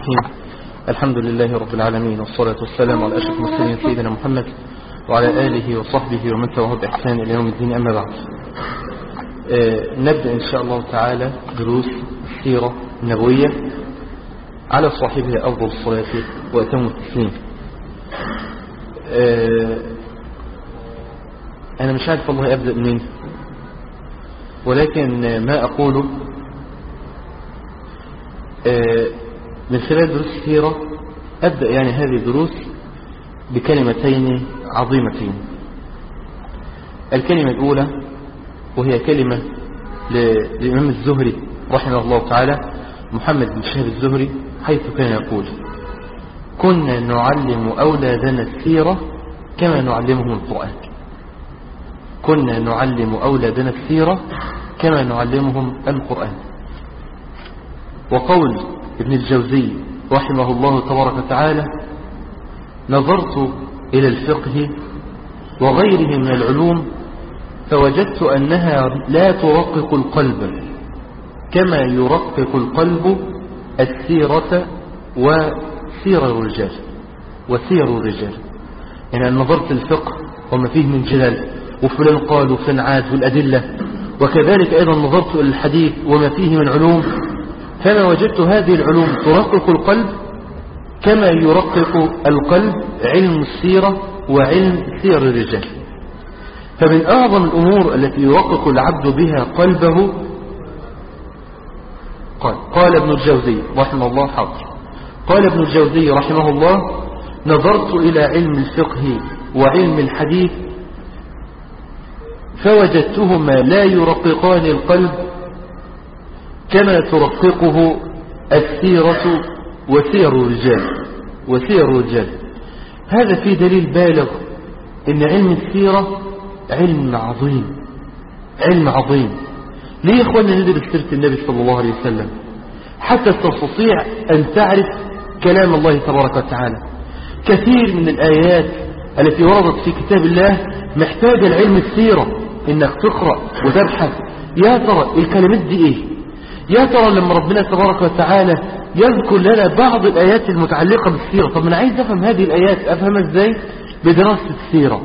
الرحيم الحمد لله رب العالمين والصلاة والسلام على أشرف المرسلين سيدنا محمد وعلى آله وصحبه ومن تبعه بإحسان إلى يوم الدين أما بعد آه نبدأ إن شاء الله تعالى دروس السيرة النبوية على صاحبها أفضل الصلاة وأتم التسليم آه أنا مش عارف والله أبدأ منين ولكن ما أقوله آه من خلال دروس السيرة أبدأ يعني هذه الدروس بكلمتين عظيمتين الكلمة الأولى وهي كلمة للإمام الزهري رحمه الله تعالى محمد بن شهاب الزهري حيث كان يقول كنا نعلم أولادنا السيرة كما نعلمهم القرآن كنا نعلم أولادنا السيرة كما نعلمهم القرآن وقول ابن الجوزي رحمه الله تبارك وتعالى نظرت إلى الفقه وغيره من العلوم فوجدت أنها لا ترقق القلب كما يرقق القلب السيرة وسير الرجال وسير الرجال يعني أنا نظرت الفقه وما فيه من جلال وفلان قال وفلان عاد والأدلة وكذلك أيضا نظرت إلى الحديث وما فيه من علوم فما وجدت هذه العلوم ترقق القلب كما يرقق القلب علم السيرة وعلم سير الرجال فمن أعظم الأمور التي يرقق العبد بها قلبه قال قال ابن الجوزي رحمه الله حاضر قال ابن الجوزي رحمه الله نظرت إلى علم الفقه وعلم الحديث فوجدتهما لا يرققان القلب كما ترققه السيرة وسير الرجال وسير الرجال هذا في دليل بالغ ان علم السيرة علم عظيم علم عظيم ليه يا اخوانا ندرس سيرة النبي صلى الله عليه وسلم حتى تستطيع ان تعرف كلام الله تبارك وتعالى كثير من الايات التي وردت في كتاب الله محتاجة لعلم السيرة انك تقرأ وتبحث يا ترى الكلمات دي ايه يا ترى لما ربنا تبارك وتعالى يذكر لنا بعض الآيات المتعلقة بالسيرة طب أنا عايز أفهم هذه الآيات أفهمها إزاي بدراسة السيرة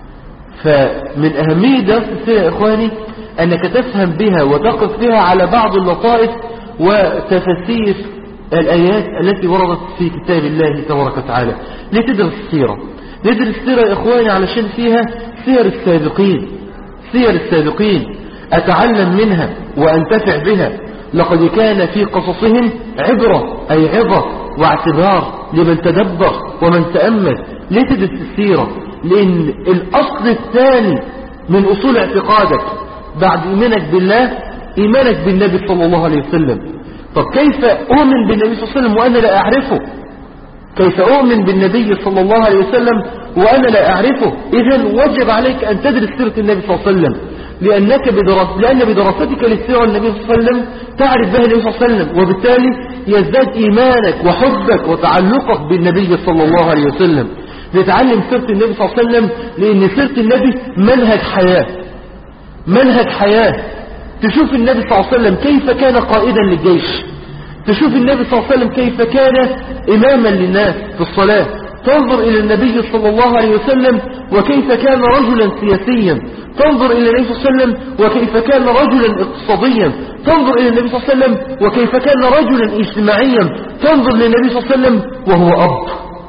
فمن أهمية دراسة السيرة يا إخواني أنك تفهم بها وتقف بها على بعض اللطائف وتفسير الآيات التي وردت في كتاب الله تبارك وتعالى لتدرس السيرة ندرس السيرة يا إخواني علشان فيها سير السابقين سير السابقين أتعلم منها وأنتفع بها لقد كان في قصصهم عبرة أي عظة واعتبار لمن تدبر ومن تأمل ليه تدرس السيرة لأن الأصل الثاني من أصول اعتقادك بعد إيمانك بالله إيمانك بالنبي صلى الله عليه وسلم طب كيف أؤمن بالنبي صلى الله عليه وسلم وأنا لا أعرفه كيف أؤمن بالنبي صلى الله عليه وسلم وأنا لا أعرفه إذا وجب عليك أن تدرس سيرة النبي صلى الله عليه وسلم لأنك بدرس لأن بدراستك للسيرة النبي صلى الله عليه وسلم تعرف بها النبي صلى الله عليه وسلم وبالتالي يزداد إيمانك وحبك وتعلقك بالنبي صلى الله عليه وسلم نتعلم سيرة النبي صلى الله عليه وسلم لأن سيرة النبي منهج حياة منهج حياة تشوف النبي صلى الله عليه وسلم كيف كان قائدا للجيش تشوف النبي صلى الله عليه وسلم كيف كان إماما للناس في الصلاة تنظر إلى النبي صلى الله عليه وسلم وكيف كان رجلا سياسيا تنظر إلى النبي صلى الله عليه وسلم وكيف كان رجلا اقتصاديا تنظر إلى النبي صلى الله عليه وسلم وكيف كان رجلا اجتماعيا تنظر للنبي صلى الله عليه وسلم وهو أب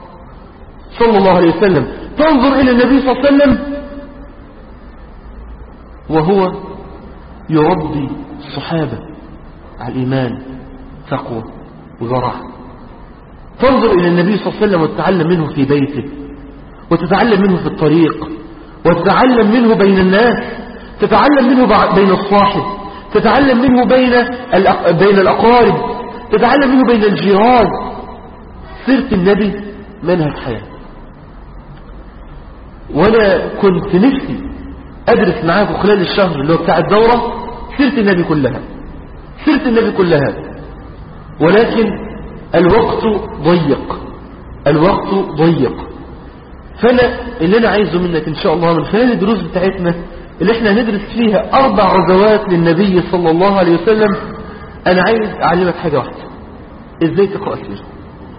صلى الله عليه وسلم تنظر إلى النبي صلى الله عليه وسلم وهو يربي الصحابة على الإيمان تقوى وورع تنظر إلى النبي صلى الله عليه وسلم وتتعلم منه في بيته وتتعلم منه في الطريق وتتعلم منه بين الناس تتعلم منه بين الصاحب تتعلم منه بين بين الأقارب تتعلم منه بين الجيران سيرة النبي منهج حياة وأنا كنت نفسي أدرس معاكم خلال الشهر اللي هو بتاع الدورة سيرة النبي كلها سيرة النبي كلها ولكن الوقت ضيق الوقت ضيق فانا اللي انا عايزه منك ان شاء الله من خلال الدروس بتاعتنا اللي احنا هندرس فيها اربع غزوات للنبي صلى الله عليه وسلم انا عايز اعلمك حاجة واحدة ازاي تقرأ سيرة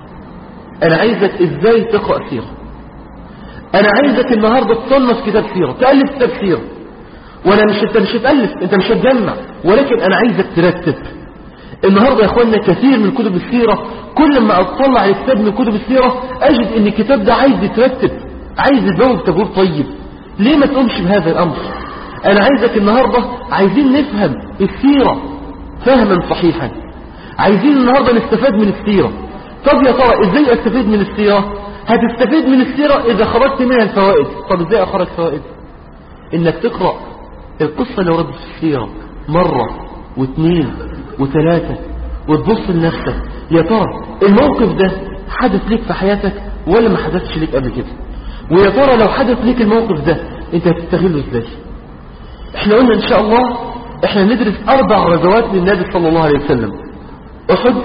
انا عايزك ازاي تقرأ سيرة انا عايزك النهاردة تصنف كتاب سيرة تألف كتاب سيرة وانا مش انت مش هتألف انت مش هتجمع ولكن انا عايزك ترتب النهاردة يا اخوانا كثير من كتب السيرة كل ما اطلع الكتاب من كتب السيرة اجد ان الكتاب ده عايز يترتب عايز يتجاوب تجوب طيب ليه ما تقومش بهذا الامر انا عايزك النهاردة عايزين نفهم السيرة فهما صحيحا عايزين النهاردة نستفاد من السيرة طب يا ترى ازاي استفيد من السيرة هتستفيد من السيرة اذا خرجت منها الفوائد طب ازاي اخرج فوائد انك تقرأ القصة اللي وردت في السيرة مرة واثنين وثلاثة وتبص لنفسك يا ترى الموقف ده حدث ليك في حياتك ولا ما حدثش ليك قبل كده ويا ترى لو حدث ليك الموقف ده انت هتستغله ازاي احنا قلنا ان شاء الله احنا ندرس اربع غزوات للنبي صلى الله عليه وسلم احد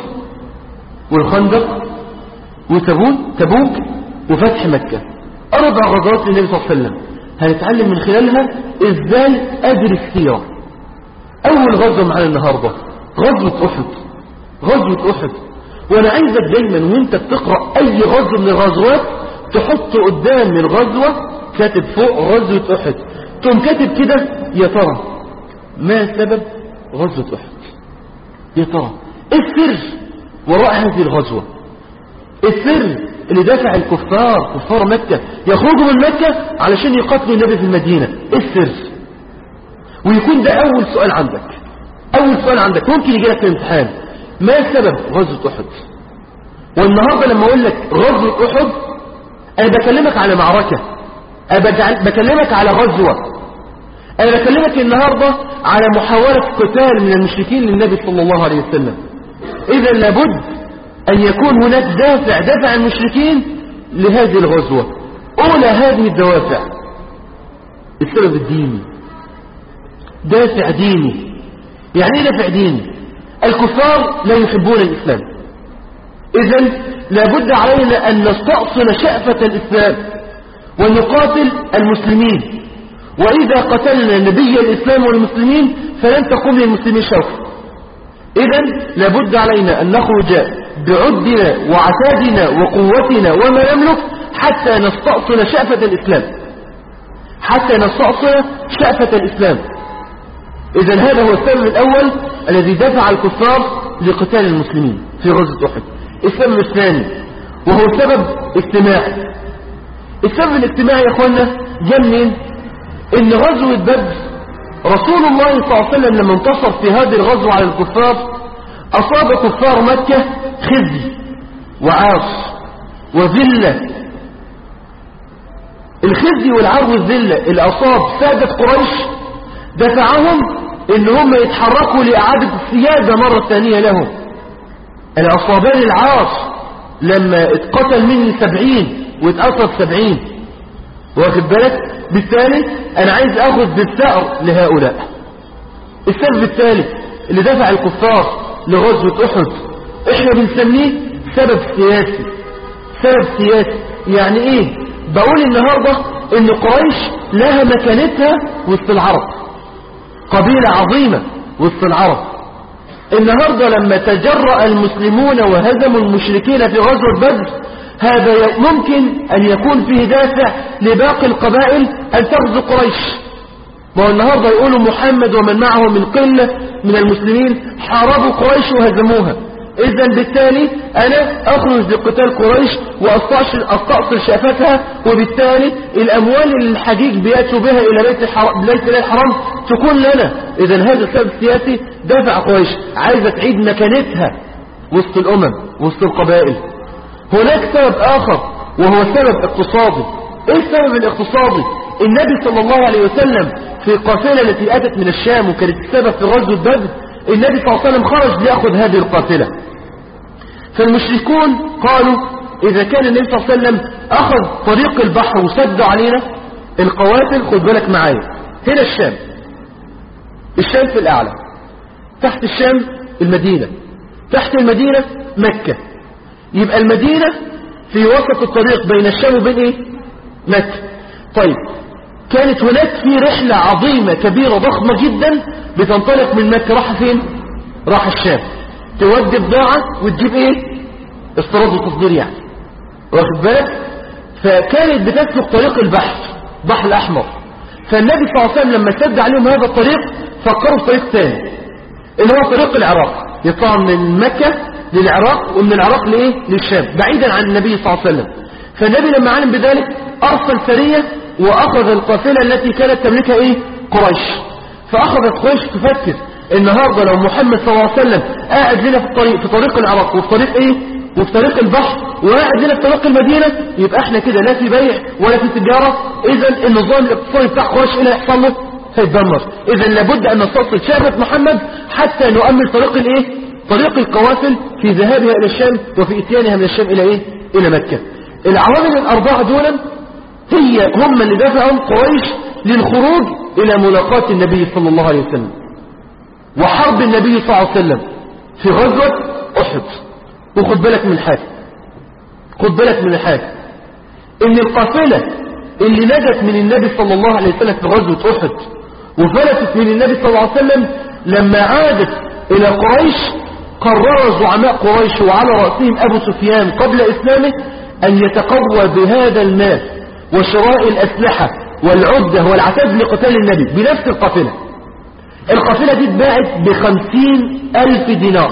والخندق وتبون تبوك وفتح مكة اربع غزوات للنبي صلى الله عليه وسلم هنتعلم من خلالها ازاي ادرس سيرة اول غزوة معانا النهاردة غزوة احد غزوة احد وانا عايزك دايما وانت بتقرأ اي غزوة من الغزوات تحط قدام الغزوة كاتب فوق غزوة احد تقوم كاتب كده يا ترى ما سبب غزوة احد يا ترى ايه السر وراء هذه الغزوة السر اللي دافع الكفار كفار مكة يخرجوا من مكة علشان يقاتلوا النبي في المدينة ايه السر ويكون ده اول سؤال عندك اول سؤال عندك ممكن يجي لك في الامتحان ما سبب غزوة احد والنهاردة لما اقول لك غزوة احد انا بكلمك على معركة انا بكلمك على غزوة انا بكلمك النهاردة على محاولة قتال من المشركين للنبي صلى الله عليه وسلم اذا لابد ان يكون هناك دافع دافع المشركين لهذه الغزوة اولى هذه الدوافع السبب الديني دافع ديني يعني ايه دافع ديني الكفار لا يحبون الاسلام اذا لابد علينا ان نستأصل شأفة الاسلام ونقاتل المسلمين واذا قتلنا نبي الاسلام والمسلمين فلن تقوم للمسلمين شوكة اذا لابد علينا ان نخرج بعدنا وعتادنا وقوتنا وما نملك حتى نستأصل شأفة الاسلام حتى نستأصل شأفة الاسلام اذا هذا هو السبب الاول الذي دفع الكفار لقتال المسلمين في غزوة احد السبب الثاني وهو سبب اجتماعي السبب الاجتماعي يا اخوانا جاء منين ان غزوة بدر رسول الله صلى الله عليه وسلم لما انتصر في هذه الغزوة على الكفار اصاب كفار مكة خزي وعاص وذلة الخزي والعار والذلة اللي اصاب سادة قريش دفعهم ان هم يتحركوا لاعادة السيادة مرة ثانية لهم الاصابان العاص لما اتقتل مني سبعين واتأثر سبعين واخد بالك بالتالي انا عايز اخذ بالثأر لهؤلاء السبب الثالث اللي دفع الكفار لغزوة احد احنا بنسميه سبب سياسي سبب سياسي يعني ايه بقول النهاردة ان قريش لها مكانتها وسط العرب قبيلة عظيمة وسط العرب النهاردة لما تجرأ المسلمون وهزموا المشركين في غزوة بدر هذا ممكن أن يكون فيه دافع لباقي القبائل أن تغزو قريش ما هو النهاردة يقولوا محمد ومن معه من قلة من المسلمين حاربوا قريش وهزموها إذا بالتالي أنا أخرج لقتال قريش وأستأصل شأفتها وبالتالي الأموال اللي الحجيج بيأتوا بها إلى بيت الحرام, بيت الله الحرام تكون لنا إذا هذا السبب السياسي دافع قريش عايزة تعيد مكانتها وسط الأمم وسط القبائل هناك سبب آخر وهو سبب اقتصادي ايه السبب الاقتصادي النبي صلى الله عليه وسلم في القافلة التي أتت من الشام وكانت السبب في غزوة بدر النبي صلى الله عليه وسلم خرج ليأخذ هذه القافلة فالمشركون قالوا إذا كان النبي صلى الله عليه وسلم أخذ طريق البحر وسد علينا القوافل خد بالك معايا هنا الشام الشام في الأعلى تحت الشام المدينة تحت المدينة مكة يبقى المدينة في وسط الطريق بين الشام وبين ايه مكة طيب كانت هناك في رحلة عظيمة كبيرة ضخمة جدا بتنطلق من مكة راح فين راح الشام تودي بضاعة وتجيب ايه استيراد وتصدير يعني واخد بالك فكانت بتسلك طريق البحر بحر الأحمر فالنبي صلى الله عليه وسلم لما سد عليهم هذا الطريق فكروا في طريق ثاني اللي هو طريق العراق يطلع من مكة للعراق ومن العراق لإيه للشام بعيدا عن النبي صلى الله عليه وسلم فالنبي لما علم بذلك أرسل سرية وأخذ القافلة التي كانت تملكها إيه قريش فأخذت قريش تفكر النهاردة لو محمد صلى الله عليه وسلم قاعد لنا في الطريق في طريق العراق وفي طريق إيه وفي طريق البحر وقاعد لنا في طريق المدينة يبقى احنا كده لا في بيع ولا في تجارة إذا النظام الاقتصادي بتاع قريش إيه اللي هيحصل له هيتدمر إذا لابد أن نستوصل شعبة محمد حتى نؤمن طريق الإيه طريق القوافل في ذهابها إلى الشام وفي إتيانها من الشام إلى إيه إلى مكة العوامل الأربعة دولا هي هم اللي دفعهم قريش للخروج إلى ملاقاة النبي صلى الله عليه وسلم وحرب النبي صلى الله عليه وسلم في غزوة أحد وخد بالك من حاجة خد بالك من حاجة إن القافلة اللي نجت من النبي صلى الله عليه وسلم في غزوة أحد وفلتت من النبي صلى الله عليه وسلم لما عادت إلى قريش قرر زعماء قريش وعلى رأسهم أبو سفيان قبل إسلامه أن يتقوى بهذا المال وشراء الأسلحة والعدة والعتاد لقتال النبي بنفس القافلة القافلة دي اتباعت بخمسين ألف دينار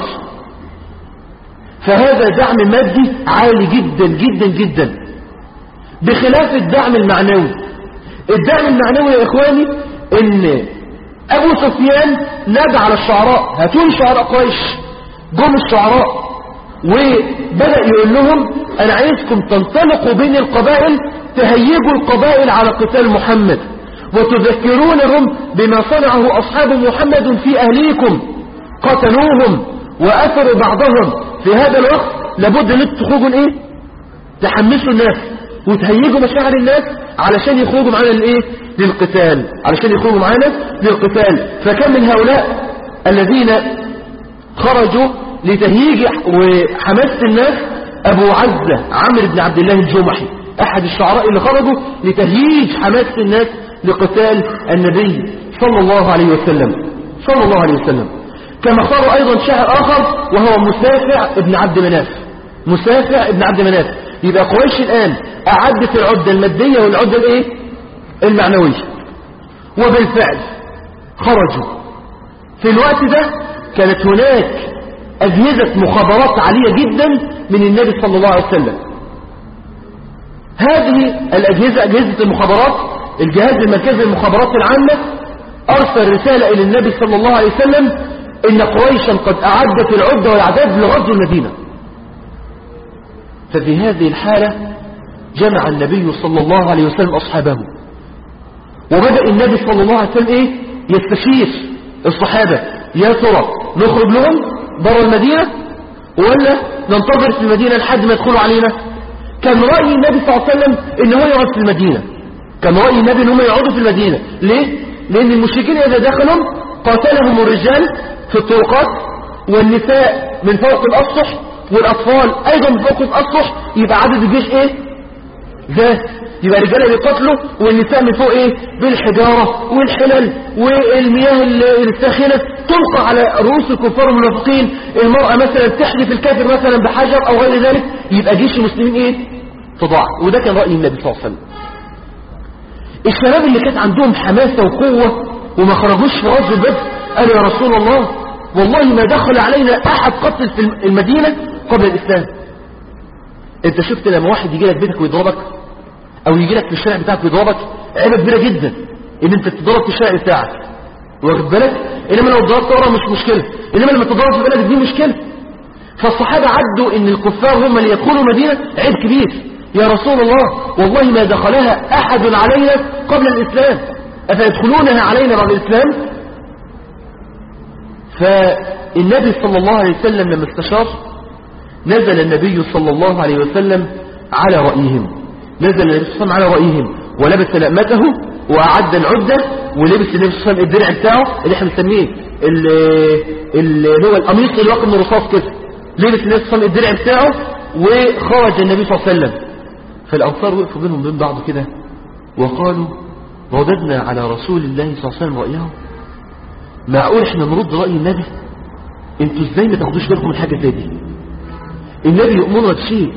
فهذا دعم مادي عالي جدا جدا جدا بخلاف الدعم المعنوي الدعم المعنوي يا إخواني ان أبو سفيان نادى على الشعراء هاتون شعراء قريش جم الشعراء وبدأ يقول لهم أنا عايزكم تنطلقوا بين القبائل تهيجوا القبائل على قتال محمد وتذكرونهم بما صنعه أصحاب محمد في أهليكم قتلوهم وأثروا بعضهم في هذا الوقت لابد أن تخرجوا إيه تحمسوا الناس وتهيجوا مشاعر الناس علشان يخرجوا معانا لإيه للقتال علشان يخرجوا معانا للقتال فكم من هؤلاء الذين خرجوا لتهييج وحماسة الناس أبو عزة عمرو بن عبد الله الجمحي أحد الشعراء اللي خرجوا لتهييج حماسة الناس لقتال النبي صلى الله عليه وسلم صلى الله عليه وسلم كما اختاروا أيضا شاعر آخر وهو مسافع ابن عبد مناف مسافع ابن عبد مناف يبقى قريش الآن أعدت العدة المادية والعدة الايه المعنوية وبالفعل خرجوا في الوقت ده كانت هناك أجهزة مخابرات عالية جدا من النبي صلى الله عليه وسلم هذه الأجهزة أجهزة المخابرات الجهاز المركزي للمخابرات العامة أرسل رسالة إلى النبي صلى الله عليه وسلم إن قريشا قد أعدت العدة والعداد لغزو المدينة ففي هذه الحالة جمع النبي صلى الله عليه وسلم أصحابه وبدأ النبي صلى الله عليه وسلم إيه يستشير الصحابة يا ترى نخرج لهم برا المدينة ولا ننتظر في المدينة لحد ما يدخلوا علينا كان رأي النبي صلى الله عليه وسلم ان هو يقعد في المدينة كان رأي النبي ان هم يقعدوا في المدينة ليه؟ لأن المشركين إذا دخلوا قاتلهم الرجال في الطرقات والنساء من فوق الأسطح والأطفال أيضا من فوق الأسطح يبقى عدد الجيش إيه؟ زاد يبقى الرجال بيقاتلوا والنساء من فوق ايه بالحجارة والحلل والمياه الساخنة تلقى على رؤوس الكفار والمنافقين المرأة مثلا تحدف الكافر مثلا بحجر او غير ذلك يبقى جيش المسلمين ايه تضاع وده كان رأي النبي صلى الله عليه وسلم الشباب اللي كانت عندهم حماسة وقوة وما خرجوش في غزو بدر قالوا يا رسول الله والله ما دخل علينا احد قتل في المدينة قبل الاسلام انت شفت لما واحد يجي لك بيتك ويضربك او يجي لك في الشارع بتاعك ويضربك عيبه كبيره جدا ان انت تضرب في الشارع بتاعك واخد بالك انما لو ضربت ورا مش مشكله انما لما تضرب في بلدك دي مشكله فالصحابه عدوا ان الكفار هم اللي يدخلوا المدينه عيب كبير يا رسول الله والله ما دخلها احد علينا قبل الاسلام افيدخلونها علينا بعد الاسلام فالنبي صلى الله عليه وسلم لما استشار نزل النبي صلى الله عليه وسلم على رأيهم نزل النبي صلى الله عليه وسلم على رأيهم ولبس لأمته وأعد العدة ولبس النبي صلى الله عليه وسلم الدرع بتاعه اللي احنا بنسميه اللي هو القميص اللي واقع من الرصاص كده لبس النبي صلى الله عليه وسلم الدرع بتاعه وخرج النبي صلى الله عليه وسلم فالأنصار وقفوا بينهم بين بعض كده وقالوا رددنا على رسول الله صلى الله عليه وسلم رأيه معقول احنا نرد رأي النبي انتوا ازاي ما تاخدوش بالكم من حاجة زي دي النبي يأمرنا بشيء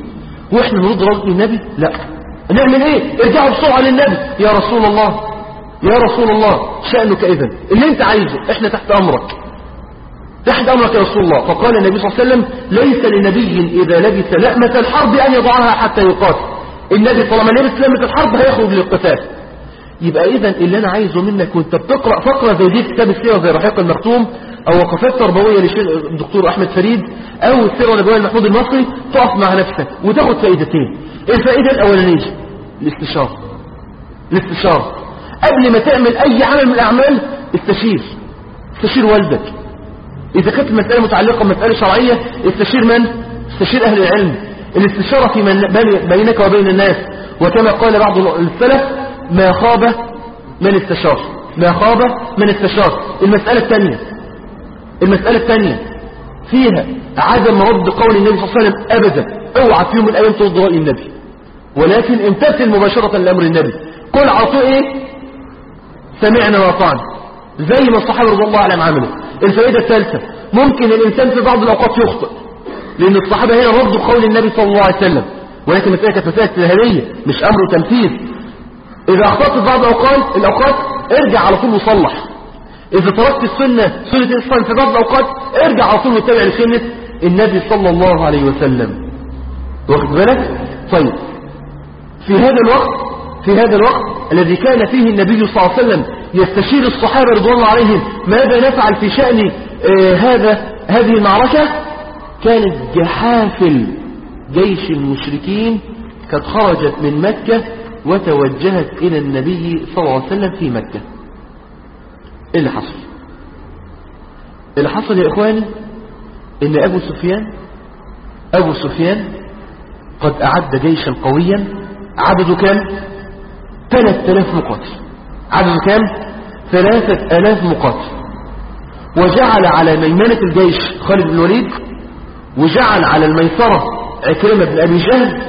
واحنا نرد رد النبي لا نعمل ايه ارجعوا بسرعة للنبي يا رسول الله يا رسول الله شأنك اذا اللي انت عايزه احنا تحت امرك تحت امرك يا رسول الله فقال النبي صلى الله عليه وسلم ليس لنبي اذا لبس لأمة الحرب ان يضعها حتى يقاتل النبي طالما لبس لأمة الحرب هيخرج للقتال يبقى اذا اللي انا عايزه منك وانت بتقرأ فقرة زي دي كتاب السيرة زي رحيق المختوم او وقفات تربوية للدكتور احمد فريد او السيرة النبوية المحمود المصري تقف مع نفسك وتاخد فائدتين الفائدة الاولانية الاستشارة الاستشارة قبل ما تعمل اي عمل من الاعمال استشير استشير والدك اذا كانت المسألة متعلقة بمسألة شرعية استشير من استشير اهل العلم الاستشارة في من بينك وبين الناس وكما قال بعض السلف ما خاب من استشار ما خاب من استشار المسألة الثانية المسألة الثانية فيها عدم رد قول النبي صلى الله عليه وسلم أبدا اوعى في يوم من الأيام ترد رأي النبي ولكن امتثل مباشرة لأمر النبي قل عطوا ايه سمعنا وطعنا زي ما الصحابة رضي الله عنهم عملوا الفائدة الثالثة ممكن الإنسان في بعض الأوقات يخطئ لأن الصحابة هنا ردوا قول النبي صلى الله عليه وسلم ولكن مسألة كانت مسألة تهرية مش أمر تنفيذ إذا أخطأت في بعض الأوقات الأوقات ارجع على طول وصلح إذا تركت السنة سنة الإسلام في بعض الأوقات ارجع على طول واتبع لسنة النبي صلى الله عليه وسلم واخد بالك طيب في هذا الوقت في هذا الوقت الذي كان فيه النبي صلى الله عليه وسلم يستشير الصحابة رضوان الله عليهم ماذا نفعل في شأن آه هذا هذه المعركة كانت جحافل جيش المشركين قد خرجت من مكة وتوجهت إلى النبي صلى الله عليه وسلم في مكة ايه اللي حصل اللي حصل يا إخواني إن أبو سفيان أبو سفيان قد أعد جيشا قويا عدده كام ثلاثة آلاف مقاتل عدده كام ثلاثة آلاف مقاتل وجعل على ميمنة الجيش خالد بن الوليد وجعل على الميسرة عكرمة بن أبي جهل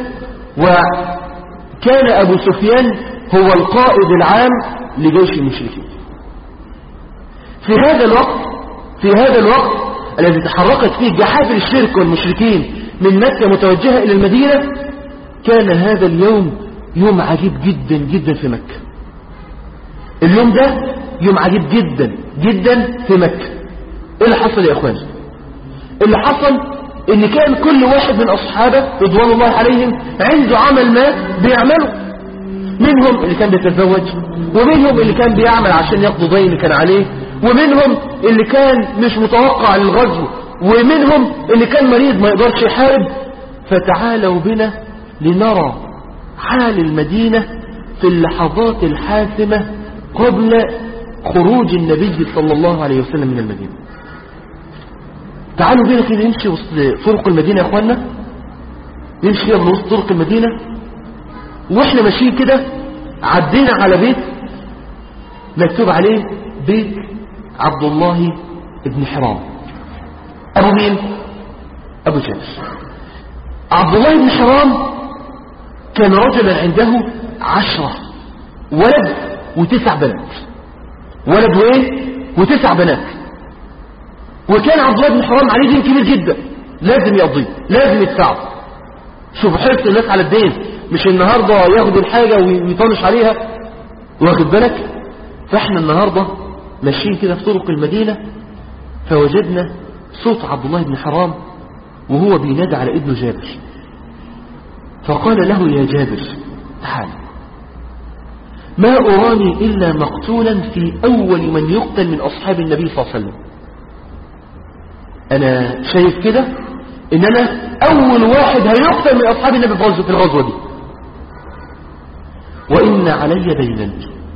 وكان أبو سفيان هو القائد العام لجيش المشركين في هذا الوقت في هذا الوقت الذي تحركت فيه جحافل الشرك والمشركين من مكة متوجهة إلى المدينة كان هذا اليوم يوم عجيب جدا جدا في مكة اليوم ده يوم عجيب جدا جدا في مكة ايه اللي حصل يا اخواني اللي حصل ان كان كل واحد من اصحابه رضوان الله عليهم عنده عمل ما بيعمله منهم اللي كان بيتزوج ومنهم اللي كان بيعمل عشان يقضي دين اللي كان عليه ومنهم اللي كان مش متوقع للغزو ومنهم اللي كان مريض ما يقدرش يحارب فتعالوا بنا لنرى حال المدينة في اللحظات الحاسمة قبل خروج النبي صلى الله عليه وسلم من المدينة تعالوا بينا كده نمشي وسط طرق المدينة يا اخوانا نمشي كده من وسط طرق المدينة واحنا ماشيين كده عدينا على بيت مكتوب عليه بيت عبد الله ابن حرام ابو مين ابو جابر عبد الله بن حرام كان رجلا عنده عشرة ولد وتسع بنات ولد وايه وتسع بنات وكان عبد الله بن حرام عليه دين كبير جدا لازم يقضيه لازم يدفعه شوف حرص الناس على الدين مش النهاردة ياخد الحاجة ويطنش عليها واخد بالك فاحنا النهاردة ماشيين كده في طرق المدينة فوجدنا صوت عبد الله بن حرام وهو بينادى على ابنه جابر فقال له يا جابر تعال ما أراني إلا مقتولا في أول من يقتل من أصحاب النبي صلى الله عليه وسلم أنا شايف كده إن أنا أول واحد هيقتل من أصحاب النبي في الغزوة دي وإن علي دينا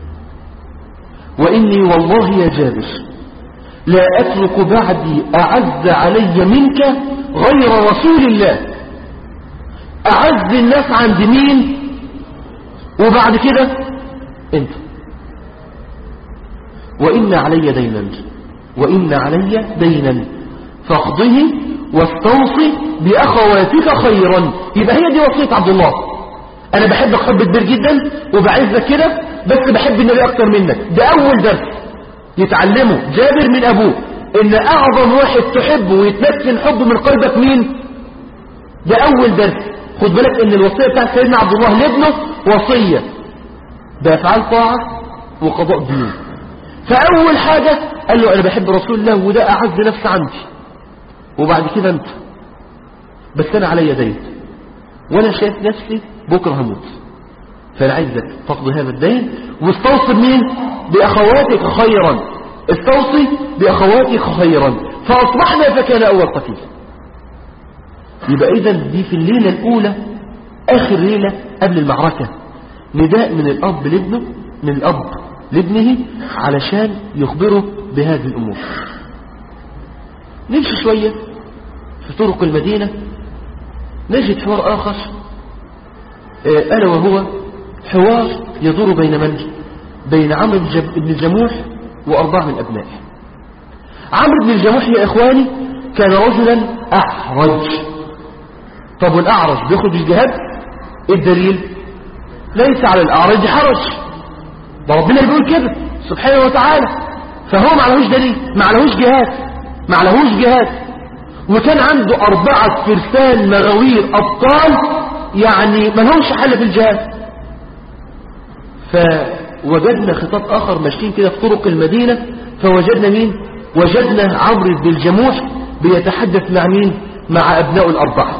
وإني والله يا جابر لا أترك بعدي أعز علي منك غير رسول الله أعز الناس عند مين وبعد كده انت وإن علي دينا وإن علي دينا فاقضه واستوصي بأخواتك خيرا يبقى هي دي وصية عبد الله أنا بحبك حب كبير جدا وبعزك كده بس بحب النبي أكتر منك ده أول درس يتعلمه جابر من أبوه إن أعظم واحد تحبه ويتمكن حبه من قلبك مين ده أول درس خد بالك ان الوصية بتاعت سيدنا عبد الله لابنه وصية بأفعال طاعة وقضاء دين فأول حاجة قال له أنا بحب رسول الله وده أعز نفس عندي وبعد كده أنت بس أنا عليا دين وأنا شايف نفسي بكرة هموت فأنا عايزك تقضي هذا الدين واستوصي مين بأخواتك خيرا استوصي بأخواتك خيرا فأصبحنا فكان أول قتيل يبقى إذا دي في الليلة الأولى آخر ليلة قبل المعركة نداء من الأب لابنه من الأب لابنه علشان يخبره بهذه الأمور نمشي شوية في طرق المدينة نجد حوار آخر ألا وهو حوار يدور بين من؟ بين عمرو بن الجموح وأربعة من أبنائه عمرو بن الجموح يا إخواني كان رجلا أحرج طب والأعرج بيخرج الجهاد إيه الدليل ليس على الأعرج حرج ده ربنا بيقول كده سبحانه وتعالى فهو ما عليهوش دليل ما عليهوش جهاد ما عليهوش جهاد وكان عنده أربعة فرسان مغاوير أبطال يعني ما لهمش حل في الجهاد فوجدنا خطاب آخر ماشيين كده في طرق المدينة فوجدنا مين وجدنا عمرو بن الجموح بيتحدث مع مين مع أبناء الأربعة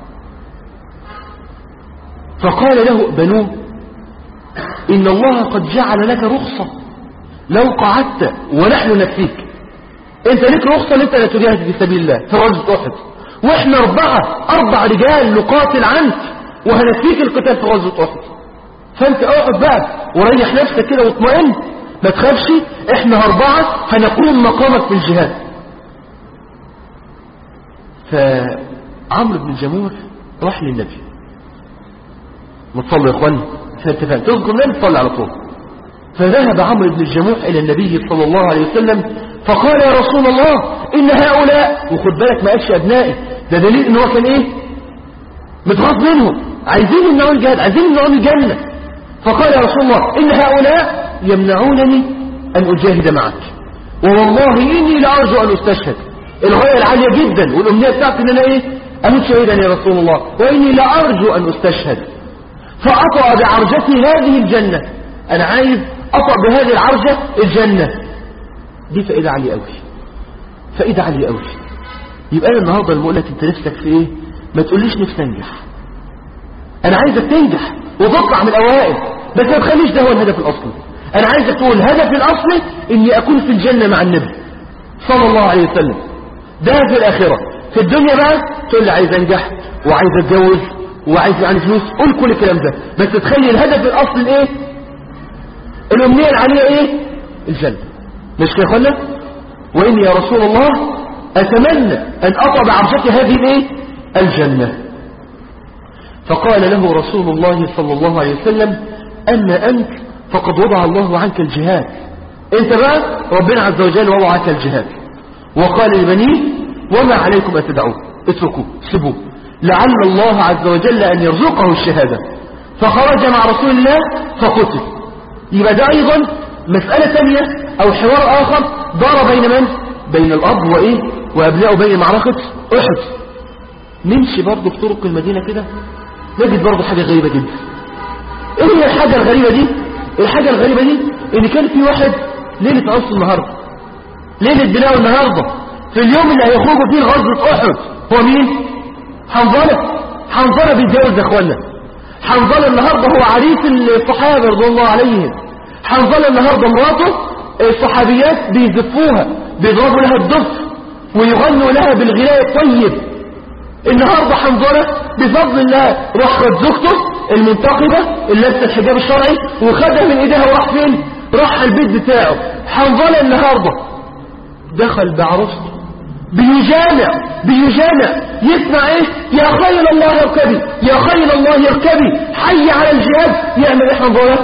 فقال له بنوه إن الله قد جعل لك رخصة لو قعدت ونحن نكفيك انت لك رخصة انت لا تجاهد في سبيل الله في غزوة احد واحنا اربعة اربع رجال نقاتل عنك وهنكفيك القتال في غزوة احد فانت اقعد بقى وريح نفسك كده واطمئن ما تخافش احنا اربعة هنقوم مقامك في الجهاد فعمرو بن الجموح راح للنبي ما تصلوا يا اخواني فاتفاق تذكر النبي تصلي على طول فذهب عمرو بن الجموح الى النبي صلى الله عليه وسلم فقال يا رسول الله ان هؤلاء وخد بالك ما قالش ابنائي ده دليل ان هو كان ايه متغاظ منهم عايزين يمنعون الجهاد عايزين يمنعون الجنه فقال يا رسول الله ان هؤلاء يمنعونني ان اجاهد معك ووالله اني لارجو ان استشهد الغايه العاليه جدا والامنيه بتاعتي ان انا ايه اموت شهيدا يا رسول الله واني لارجو ان استشهد فاطأ بعرجتي هذه الجنه انا عايز اطأ بهذه العرجه الجنه دي فائده عاليه قوي فائده عاليه قوي يبقى انا النهارده لما اقول لك انت نفسك في ايه ما تقوليش نفسي انجح انا عايزك تنجح وتطلع من الاوائل بس ما تخليش ده هو الهدف الاصلي انا عايزك تقول هدفي الاصلي اني اكون في الجنه مع النبي صلى الله عليه وسلم ده في الاخره في الدنيا بقى تقول لي عايز انجح وعايز اتجوز وعايز يعني فلوس قول كل الكلام ده بس تخلي الهدف الاصلي الايه الامنيه العاليه ايه الجنه مش كده يا اخوانا واني يا رسول الله اتمنى ان اطع بعرشتي هذه الايه الجنه فقال له رسول الله صلى الله عليه وسلم أما أنت فقد وضع الله عنك الجهاد أنت بقى ربنا عز وجل وضع عنك الجهاد وقال لبنيه وما عليكم أن تدعوه اتركوه سيبوه لعل الله عز وجل أن يرزقه الشهادة فخرج مع رسول الله فقتل يبقى ده أيضا مسألة ثانية أو حوار آخر دار بين من؟ بين الأب وإيه؟ وأبنائه بين معركة أحد نمشي برضه في طرق المدينة كده نجد برضه حاجة غريبة جدا ايه هي الحاجة الغريبة دي الحاجة الغريبة دي ان كان في واحد ليلة عصر النهاردة ليلة بناء النهاردة في اليوم اللي هيخرجوا فيه غزوة احد هو مين حنظلة حنظلة بيتجوز يا اخوانا حنظلة النهاردة هو عريس الصحابة رضي الله عليهم حنظلة النهاردة مراته الصحابيات بيزفوها بيضربوا لها الدف ويغنوا لها بالغناء الطيب النهاردة حنظلة بفضل الله راح خد زوجته المنتقبة اللي لابسه الحجاب الشرعي وخدها من ايديها وراح فين راح البيت بتاعه حنظلة النهاردة دخل بعروسته بيجامع بيجامع يسمع ايه يا خيل الله يركبي يا خيل الله يركبي حي على الجهاد يعمل ايه حنظلة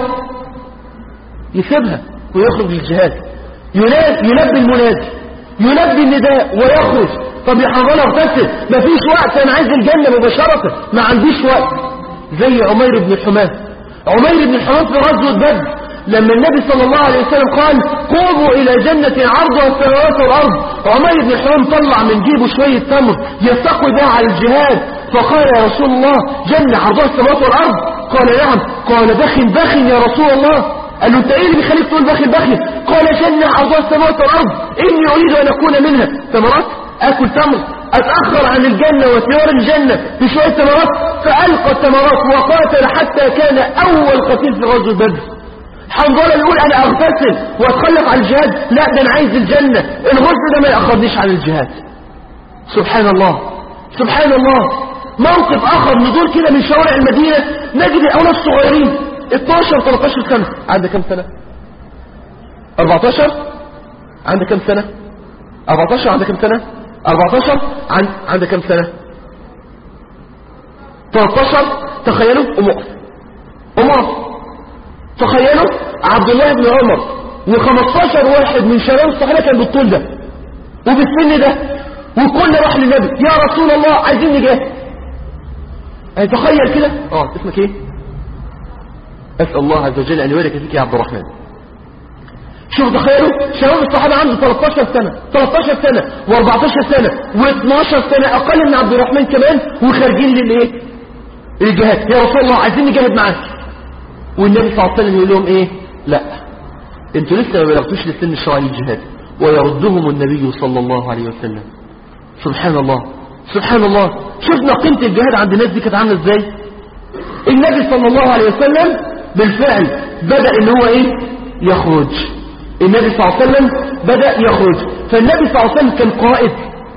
يسيبها ويخرج للجهاد يلبي المنادي يلبي النداء ويخرج طب يا حنظله اغتسل مفيش وقت انا عايز الجنة مباشرة ما عنديش وقت زي عمير بن الحمام عمير بن الحمام في غزوة بدر لما النبي صلى الله عليه وسلم قال قوموا الى جنة عرضها السماوات والارض عمير بن الحمام طلع من جيبه شوية تمر يستقوي بها على الجهاد فقال يا رسول الله جنة عرضها السماوات والأرض قال نعم قال بخ بخ يا رسول الله قال له انت ايه اللي بيخليك تقول بخ بخ قال جنة عرضها السماوات والأرض إني أريد أن أكون منها ثمرات أكل تمر أتأخر عن الجنة وثمار الجنة في شوية ثمرات فألقى الثمرات وقاتل حتى كان أول قتيل في غزوة بدر حنظلة يقول أنا أغتسل وأتخلف عن الجهاد لا ده أنا عايز الجنة الغسل ده ما يأخرنيش عن الجهاد سبحان الله سبحان الله موقف آخر ندور كده من شوارع المدينة نجد الأولاد الصغيرين 12 13 سنة عندك كم سنة 14 عندك كم سنة 14 عندك كم سنة 14 عن... عندك كم سنة 13 تخيلوا أم أقف أم أقف تخيلوا عبد الله بن عمر و15 واحد من شباب الصحابة كان بالطول ده وبالسن ده وكل راح للنبي يا رسول الله عايزين نجاهد تخيل كده اه اسمك ايه اسال الله عز وجل ان يبارك فيك يا عبد الرحمن شوف تخيلوا شباب الصحابه عنده 13 سنه 13 سنه و14 سنه و12 سنه اقل من عبد الرحمن كمان وخارجين للايه الجهاد يا رسول الله عايزين نجاهد معاك والنبي صلى الله عليه وسلم يقول لهم ايه لا انتوا لسه ما بلغتوش لسن الشرعي الجهاد ويردهم النبي صلى الله عليه وسلم سبحان الله سبحان الله شفنا قيمة الجهاد عند الناس دي كانت عامله ازاي النبي صلى الله عليه وسلم بالفعل بدأ ان هو ايه يخرج النبي صلى الله عليه وسلم بدأ يخرج فالنبي صلى الله عليه وسلم كان قائد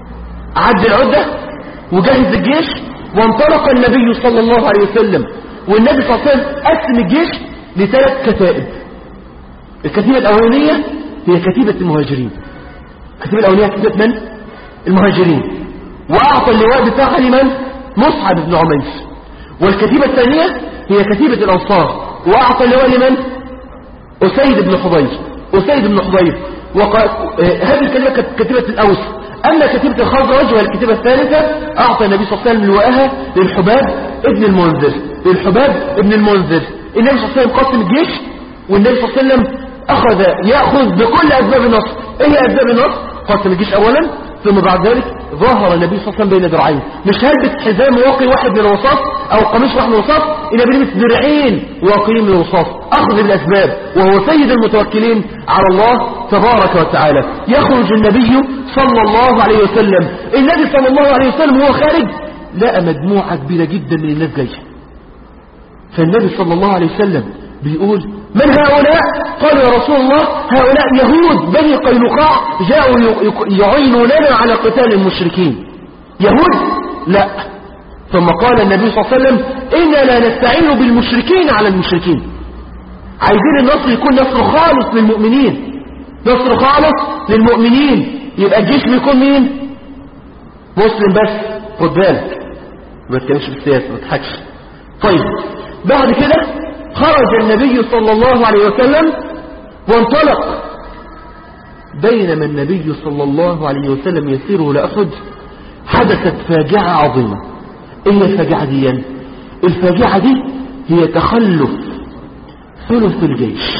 عد العدة وجهز الجيش وانطلق النبي صلى الله عليه وسلم والنبي صلى الله عليه وسلم قسم الجيش لثلاث كتائب الكتيبة الأولانية هي كتيبة المهاجرين الكتيبة الأولانية كتيبة من؟ المهاجرين وأعطى اللواء بتاعها لمن؟ مصعب بن عمير والكتيبة الثانية هي كتيبة الأنصار وأعطى اللواء لمن؟ أسيد بن حضير أسيد بن حضير وقال هذه الكتيبة كانت كتيبة الأوس أما كتيبة الخزرج وهي الكتيبة الثالثة أعطى النبي صلى الله عليه وسلم لواءها للحباب ابن المنذر للحباب ابن المنذر النبي صلى الله عليه وسلم قسم الجيش والنبي صلى الله عليه وسلم أخذ يأخذ بكل أسباب النصر إيه هي أسباب النصر قسم الجيش أولا ثم بعد ذلك ظهر النبي صلى الله عليه وسلم بين ذراعين مش هلبس حزام واقي واحد من الرصاص أو قميص واحد من الرصاص إنه بيلبس درعين واقيين من الرصاص أخذ بالأسباب وهو سيد المتوكلين على الله تبارك وتعالى يخرج النبي صلى الله عليه وسلم النبي صلى الله عليه وسلم وهو خارج لقى مجموعة كبيرة جدا من الناس جايه فالنبي صلى الله عليه وسلم بيقول من هؤلاء قالوا يا رسول الله هؤلاء يهود بني قينقاع جاءوا يعينوننا على قتال المشركين يهود لا ثم قال النبي صلى الله عليه وسلم إنا لا نستعين بالمشركين على المشركين عايزين النصر يكون نصر خالص للمؤمنين نصر خالص للمؤمنين يبقى الجيش بيكون مين مسلم بس خد بالك ما تتكلمش بالسياسة ما تضحكش طيب بعد كده خرج النبي صلى الله عليه وسلم وانطلق بينما النبي صلى الله عليه وسلم يسير إلى أحد حدثت فاجعة عظيمة إيه الفاجعة دي الفاجعة دي هي تخلف ثلث الجيش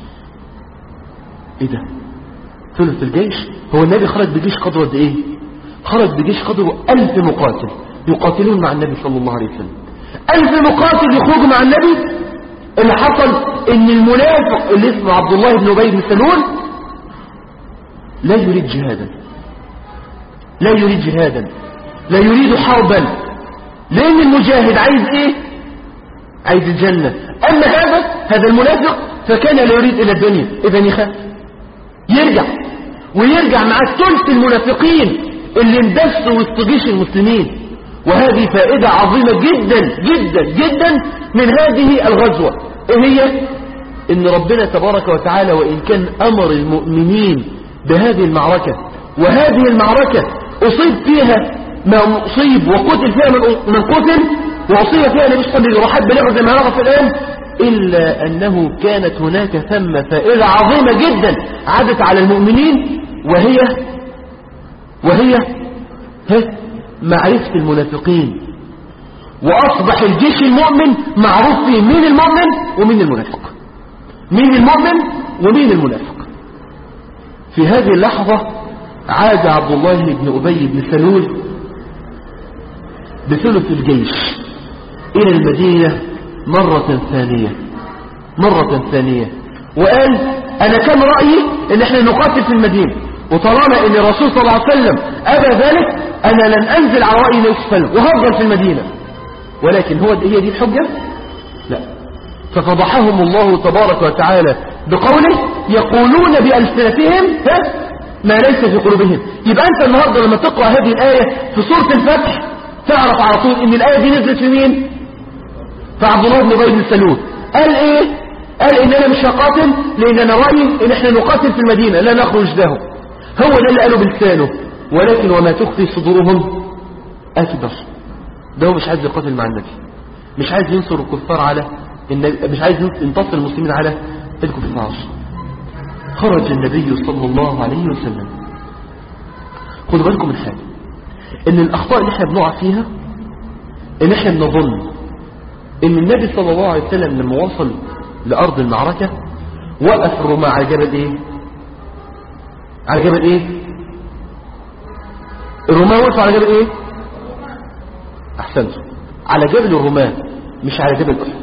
ايه ده ثلث الجيش هو النبي خرج بجيش قدره قد ايه خرج بجيش قدره ألف مقاتل يقاتلون مع النبي صلى الله عليه وسلم ألف مقاتل يخرجوا مع النبي اللي حصل ان المنافق اللي اسمه عبد الله بن ابي بن سلول لا يريد جهادا لا يريد جهادا لا يريد حربا لان المجاهد عايز ايه عايز الجنة اما هذا هذا المنافق فكان لا يريد الى الدنيا اذا يخاف يرجع ويرجع مع ثلث المنافقين اللي اندسوا وسط جيش المسلمين وهذه فائدة عظيمة جدا جدا جدا من هذه الغزوة ايه هي ان ربنا تبارك وتعالى وان كان امر المؤمنين بهذه المعركة وهذه المعركة اصيب فيها ما اصيب وقتل فيها من من قتل واصيب فيها النبي صلى الله عليه وسلم رحب بلغه زي ما نعرف الان الا انه كانت هناك ثم فائدة عظيمة جدا عادت على المؤمنين وهي وهي معرفة المنافقين وأصبح الجيش المؤمن معروف فيه مين المؤمن ومين المنافق مين المؤمن ومين المنافق في هذه اللحظة عاد عبد الله بن أبي بن سلول بثلث الجيش إلى المدينة مرة ثانية مرة ثانية وقال أنا كان رأيي إن احنا نقاتل في المدينة وطالما إن الرسول صلى الله عليه وسلم أبى ذلك أنا لن أنزل على رأي النبي صلى الله عليه وسلم وهفضل في المدينة ولكن هو هي دي الحجة لا ففضحهم الله تبارك وتعالى بقوله يقولون بألسنتهم ها ما ليس في قلوبهم يبقى أنت النهاردة لما تقرأ هذه الآية في سورة الفتح تعرف على طول إن الآية دي نزلت في مين فعبد الله بن ابي بن سلول قال ايه قال ان انا مش هقاتل لان انا رايي ان احنا نقاتل في المدينه لا نخرج لهم هو ده اللي قاله بلسانه ولكن وما تخفي صدورهم اكبر ده هو مش عايز يقاتل مع النبي مش عايز ينصر الكفار على النبي مش عايز ينتصر المسلمين على الكفار خرج النبي صلى الله عليه وسلم خدوا بالكم من حاجه ان الاخطاء اللي احنا بنقع فيها ان احنا بنظن ان النبي صلى الله عليه وسلم لما وصل لارض المعركة وقف الرماة على جبل ايه على جبل ايه الرماة وقفوا على جبل ايه احسنتم على جبل الرماة مش على جبل احد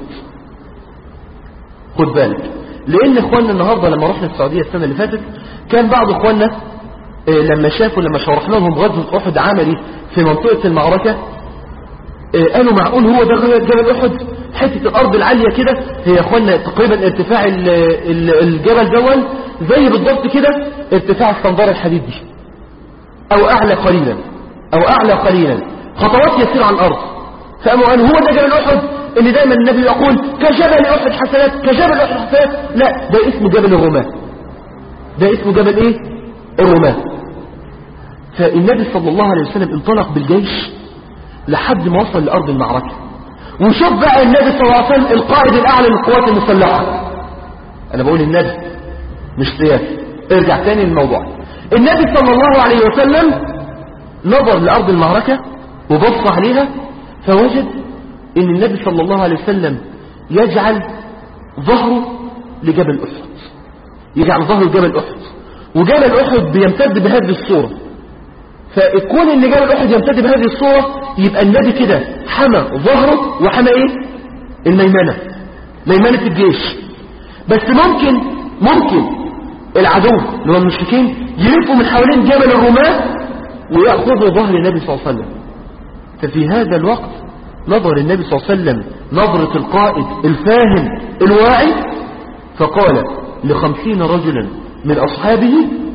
خد بالك لان اخواننا النهاردة لما رحنا السعودية السنة اللي فاتت كان بعض اخواننا إيه لما شافوا لما شرحنا لهم غزوة احد عملي في منطقة المعركة إيه قالوا معقول هو ده جبل احد حتة الارض العالية كده هي يا اخوانا تقريبا ارتفاع ال ال الجبل دول زي بالضبط كده ارتفاع الصندارة الحديد دي او اعلى قليلا او اعلى قليلا خطوات يسير على الارض فقاموا قالوا هو ده جبل احد اللي دايما النبي يقول كجبل احد حسنات كجبل احد حسنات لا ده اسمه جبل الرماة ده اسمه جبل ايه الرماة فالنبي صلى الله عليه وسلم انطلق بالجيش لحد ما وصل لأرض المعركة وشوف بقى النبي صلى الله عليه وسلم القائد الأعلى للقوات المسلحة أنا بقول النبي مش سياسي ارجع تاني للموضوع النبي صلى الله عليه وسلم نظر لأرض المعركة وبص عليها فوجد ان النبي صلى الله عليه وسلم يجعل ظهره لجبل أحد يجعل ظهره لجبل أحد وجبل أحد بيمتد بهذه الصورة فكون ان جبل أحد يمتد بهذه الصورة يبقى النبي كده حمى ظهره وحمى ايه الميمنة ميمنة الجيش بس ممكن ممكن العدو اللي هو المشركين يلفوا من حوالين جبل الرماة ويأخذوا ظهر النبي صلى الله عليه وسلم ففي هذا الوقت نظر النبي صلى الله عليه وسلم نظرة القائد الفاهم الواعي فقال لخمسين رجلا من أصحابه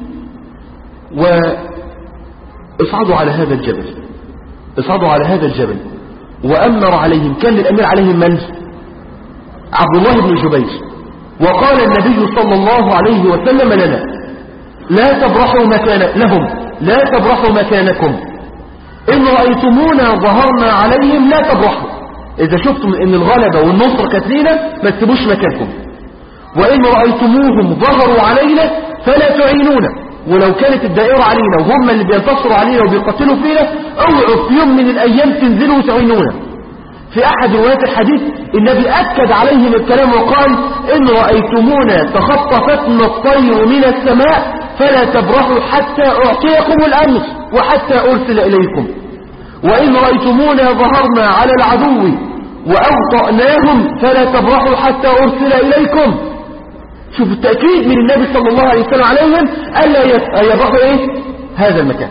واصعدوا على هذا الجبل اصعدوا على هذا الجبل وأمر عليهم كان الأمير عليهم من عبد الله بن جبير وقال النبي صلى الله عليه وسلم لنا لا تبرحوا مكان لهم لا تبرحوا مكانكم إن رأيتمونا ظهرنا عليهم لا تبرحوا إذا شفتم إن الغلبة والنصر كانت لينا ما تسيبوش مكانكم وإن رأيتموهم ظهروا علينا فلا تعينونا ولو كانت الدائرة علينا وهم اللي بينتصروا علينا وبيقتلوا فينا اوعوا في يوم من الأيام تنزلوا وتعينونا في أحد روايات الحديث النبي أكد عليهم الكلام وقال إن رأيتمونا تخطفتنا الطير من السماء فلا تبرحوا حتى أعطيكم الأمر وحتى أرسل إليكم وإن رأيتمونا ظهرنا على العدو وأوطأناهم فلا تبرحوا حتى أرسل إليكم شوف التأكيد من النبي صلى الله عليه وسلم عليهم ألا يبرحوا إيه هذا المكان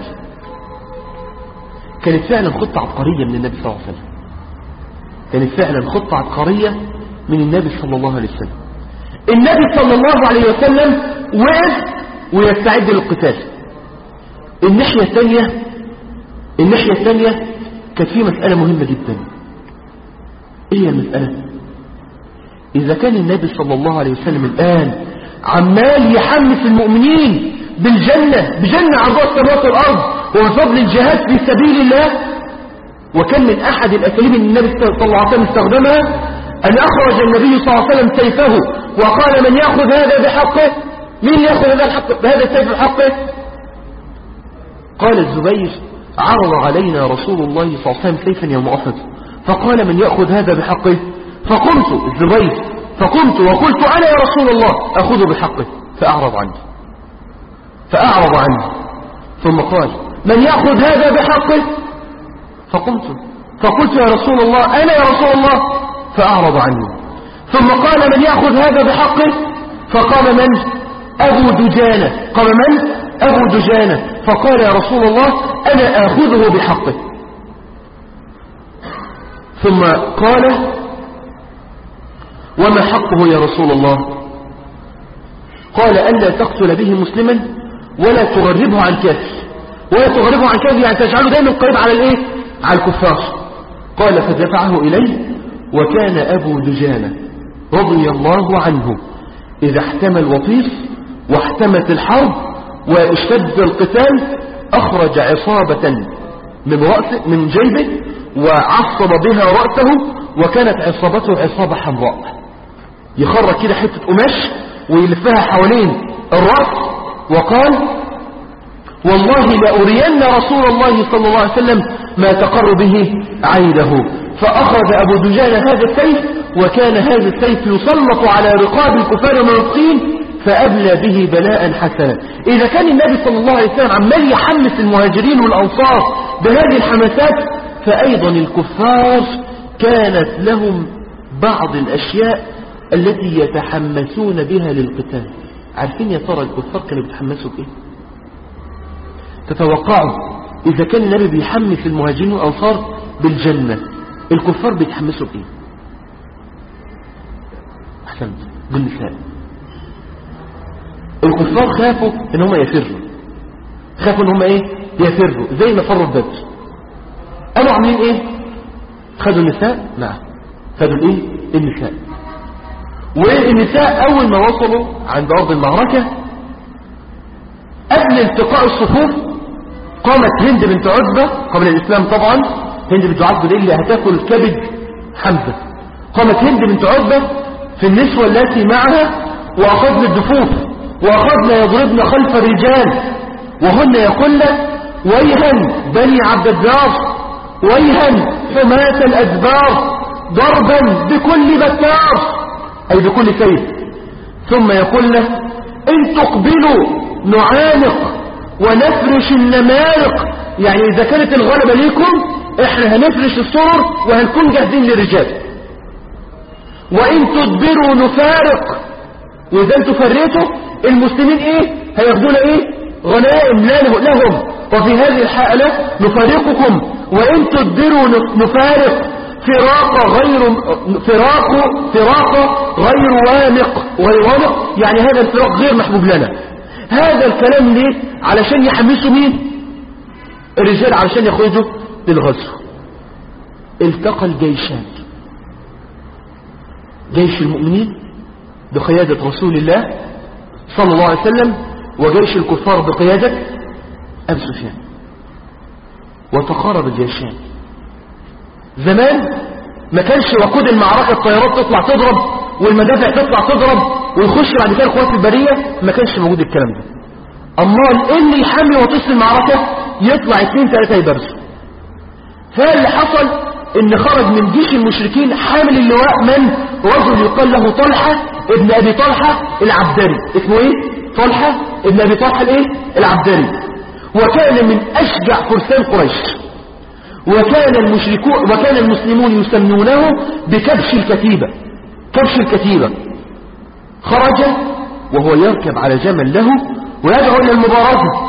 كانت فعلا خطة عبقرية من النبي صلى الله عليه وسلم كانت فعلا خطة عبقرية من النبي صلى الله عليه وسلم النبي صلى الله عليه وسلم وقف ويستعد للقتال الناحية الثانية الناحية الثانية كانت في مسألة مهمة جدا ايه هي المسألة اذا كان النبي صلى الله عليه وسلم الان عمال يحمس المؤمنين بالجنة بجنة عرضها السماوات والارض وبفضل الجهاد في سبيل الله وكان من احد الاساليب اللي النبي صلى الله عليه وسلم استخدمها ان اخرج النبي صلى الله عليه وسلم سيفه وقال من ياخذ هذا بحقه مين ياخذ هذا الحق بهذا السيف بحقه قال الزبير عرض علينا رسول الله صلى الله عليه وسلم سيفا يوم احد فقال من ياخذ هذا بحقه فقمت الزبير فقمت وقلت انا يا رسول الله اخذ بحقه فاعرض عني فاعرض عني ثم قال من ياخذ هذا بحقه فقمت فقلت يا رسول الله أنا يا رسول الله فأعرض عني ثم قال من يأخذ هذا بحقه فقال من أبو دجانة قال من أبو دجانة فقال يا رسول الله أنا آخذه بحقه ثم قال وما حقه يا رسول الله قال ألا تقتل به مسلما ولا تغربه عن كافر ولا تغربه عن كافر يعني تجعله دائما قريب على الايه على الكفار قال فدفعه إليه وكان أبو دجانة رضي الله عنه إذا احتمى الوطيس واحتمت الحرب واشتد القتال أخرج عصابة من رأس من جيبه وعصب بها رأسه وكانت عصابته عصابة حمراء يخرج كده حتة قماش ويلفها حوالين الرأس وقال والله لأرين رسول الله صلى الله عليه وسلم ما تقر به عينه فأخذ أبو دجان هذا السيف وكان هذا السيف يسلط على رقاب الكفار المنافقين فأبلى به بلاء حسنا إذا كان النبي صلى الله عليه وسلم عمال يحمس المهاجرين والأنصار بهذه الحماسات فأيضا الكفار كانت لهم بعض الأشياء التي يتحمسون بها للقتال عارفين يا ترى الكفار كانوا بيتحمسوا بإيه تتوقعوا إذا كان النبي بيحمس المهاجرين والأنصار بالجنة الكفار بيتحمسوا بإيه أحسنت بالنساء الكفار خافوا ان هم يفروا خافوا ان هم ايه يفروا زي ما فروا في بدر قالوا عاملين ايه خدوا النساء نعم خدوا الايه النساء والنساء اول ما وصلوا عند ارض المعركة قبل التقاء الصفوف قامت هند بنت عتبة قبل الاسلام طبعا هند بنت عتبة دي اللي هتاكل كبد حمزة قامت هند بنت عتبة في النسوة التي معها واخذن الدفوف واخذن يضربن خلف الرجال وهن يقولن ويها بني عبد الدار ويها حماة الأدبار ضربا بكل بتار أي بكل سيف ثم يقول له إن تقبلوا نعانق ونفرش النمارق يعني إذا كانت الغلبة ليكم إحنا هنفرش الصور وهنكون جاهزين للرجال وإن تدبروا نفارق وإذا انتوا فريتوا المسلمين إيه هياخدون إيه غنائم لهم وفي هذه الحالة نفارقكم وإن تدبروا نفارق فراق غير فراق فراق غير وامق غير وامق يعني هذا الفراق غير محبوب لنا هذا الكلام ليه علشان يحمسوا مين الرجال علشان يخرجوا للغزو التقى الجيشان جيش المؤمنين بقيادة رسول الله صلى الله عليه وسلم وجيش الكفار بقيادة أبي سفيان وتقارب الجيشان زمان ما كانش وقود المعركة الطيارات تطلع تضرب والمدافع تطلع تضرب ويخش بعد كده القوات البرية ما كانش موجود الكلام ده امال ايه اللي يحمي وطيس المعركة يطلع اثنين ثلاثة يبرزوا فاللي حصل ان خرج من جيش المشركين حامل اللواء من رجل يقال له طلحة ابن ابي طلحة العبدري اسمه ايه طلحة ابن ابي طلحة الايه العبدري وكان من اشجع فرسان قريش وكان المشركون وكان المسلمون يسمونه بكبش الكتيبة كبش الكتيبة خرج وهو يركب على جمل له ويدعو إلى المبارزة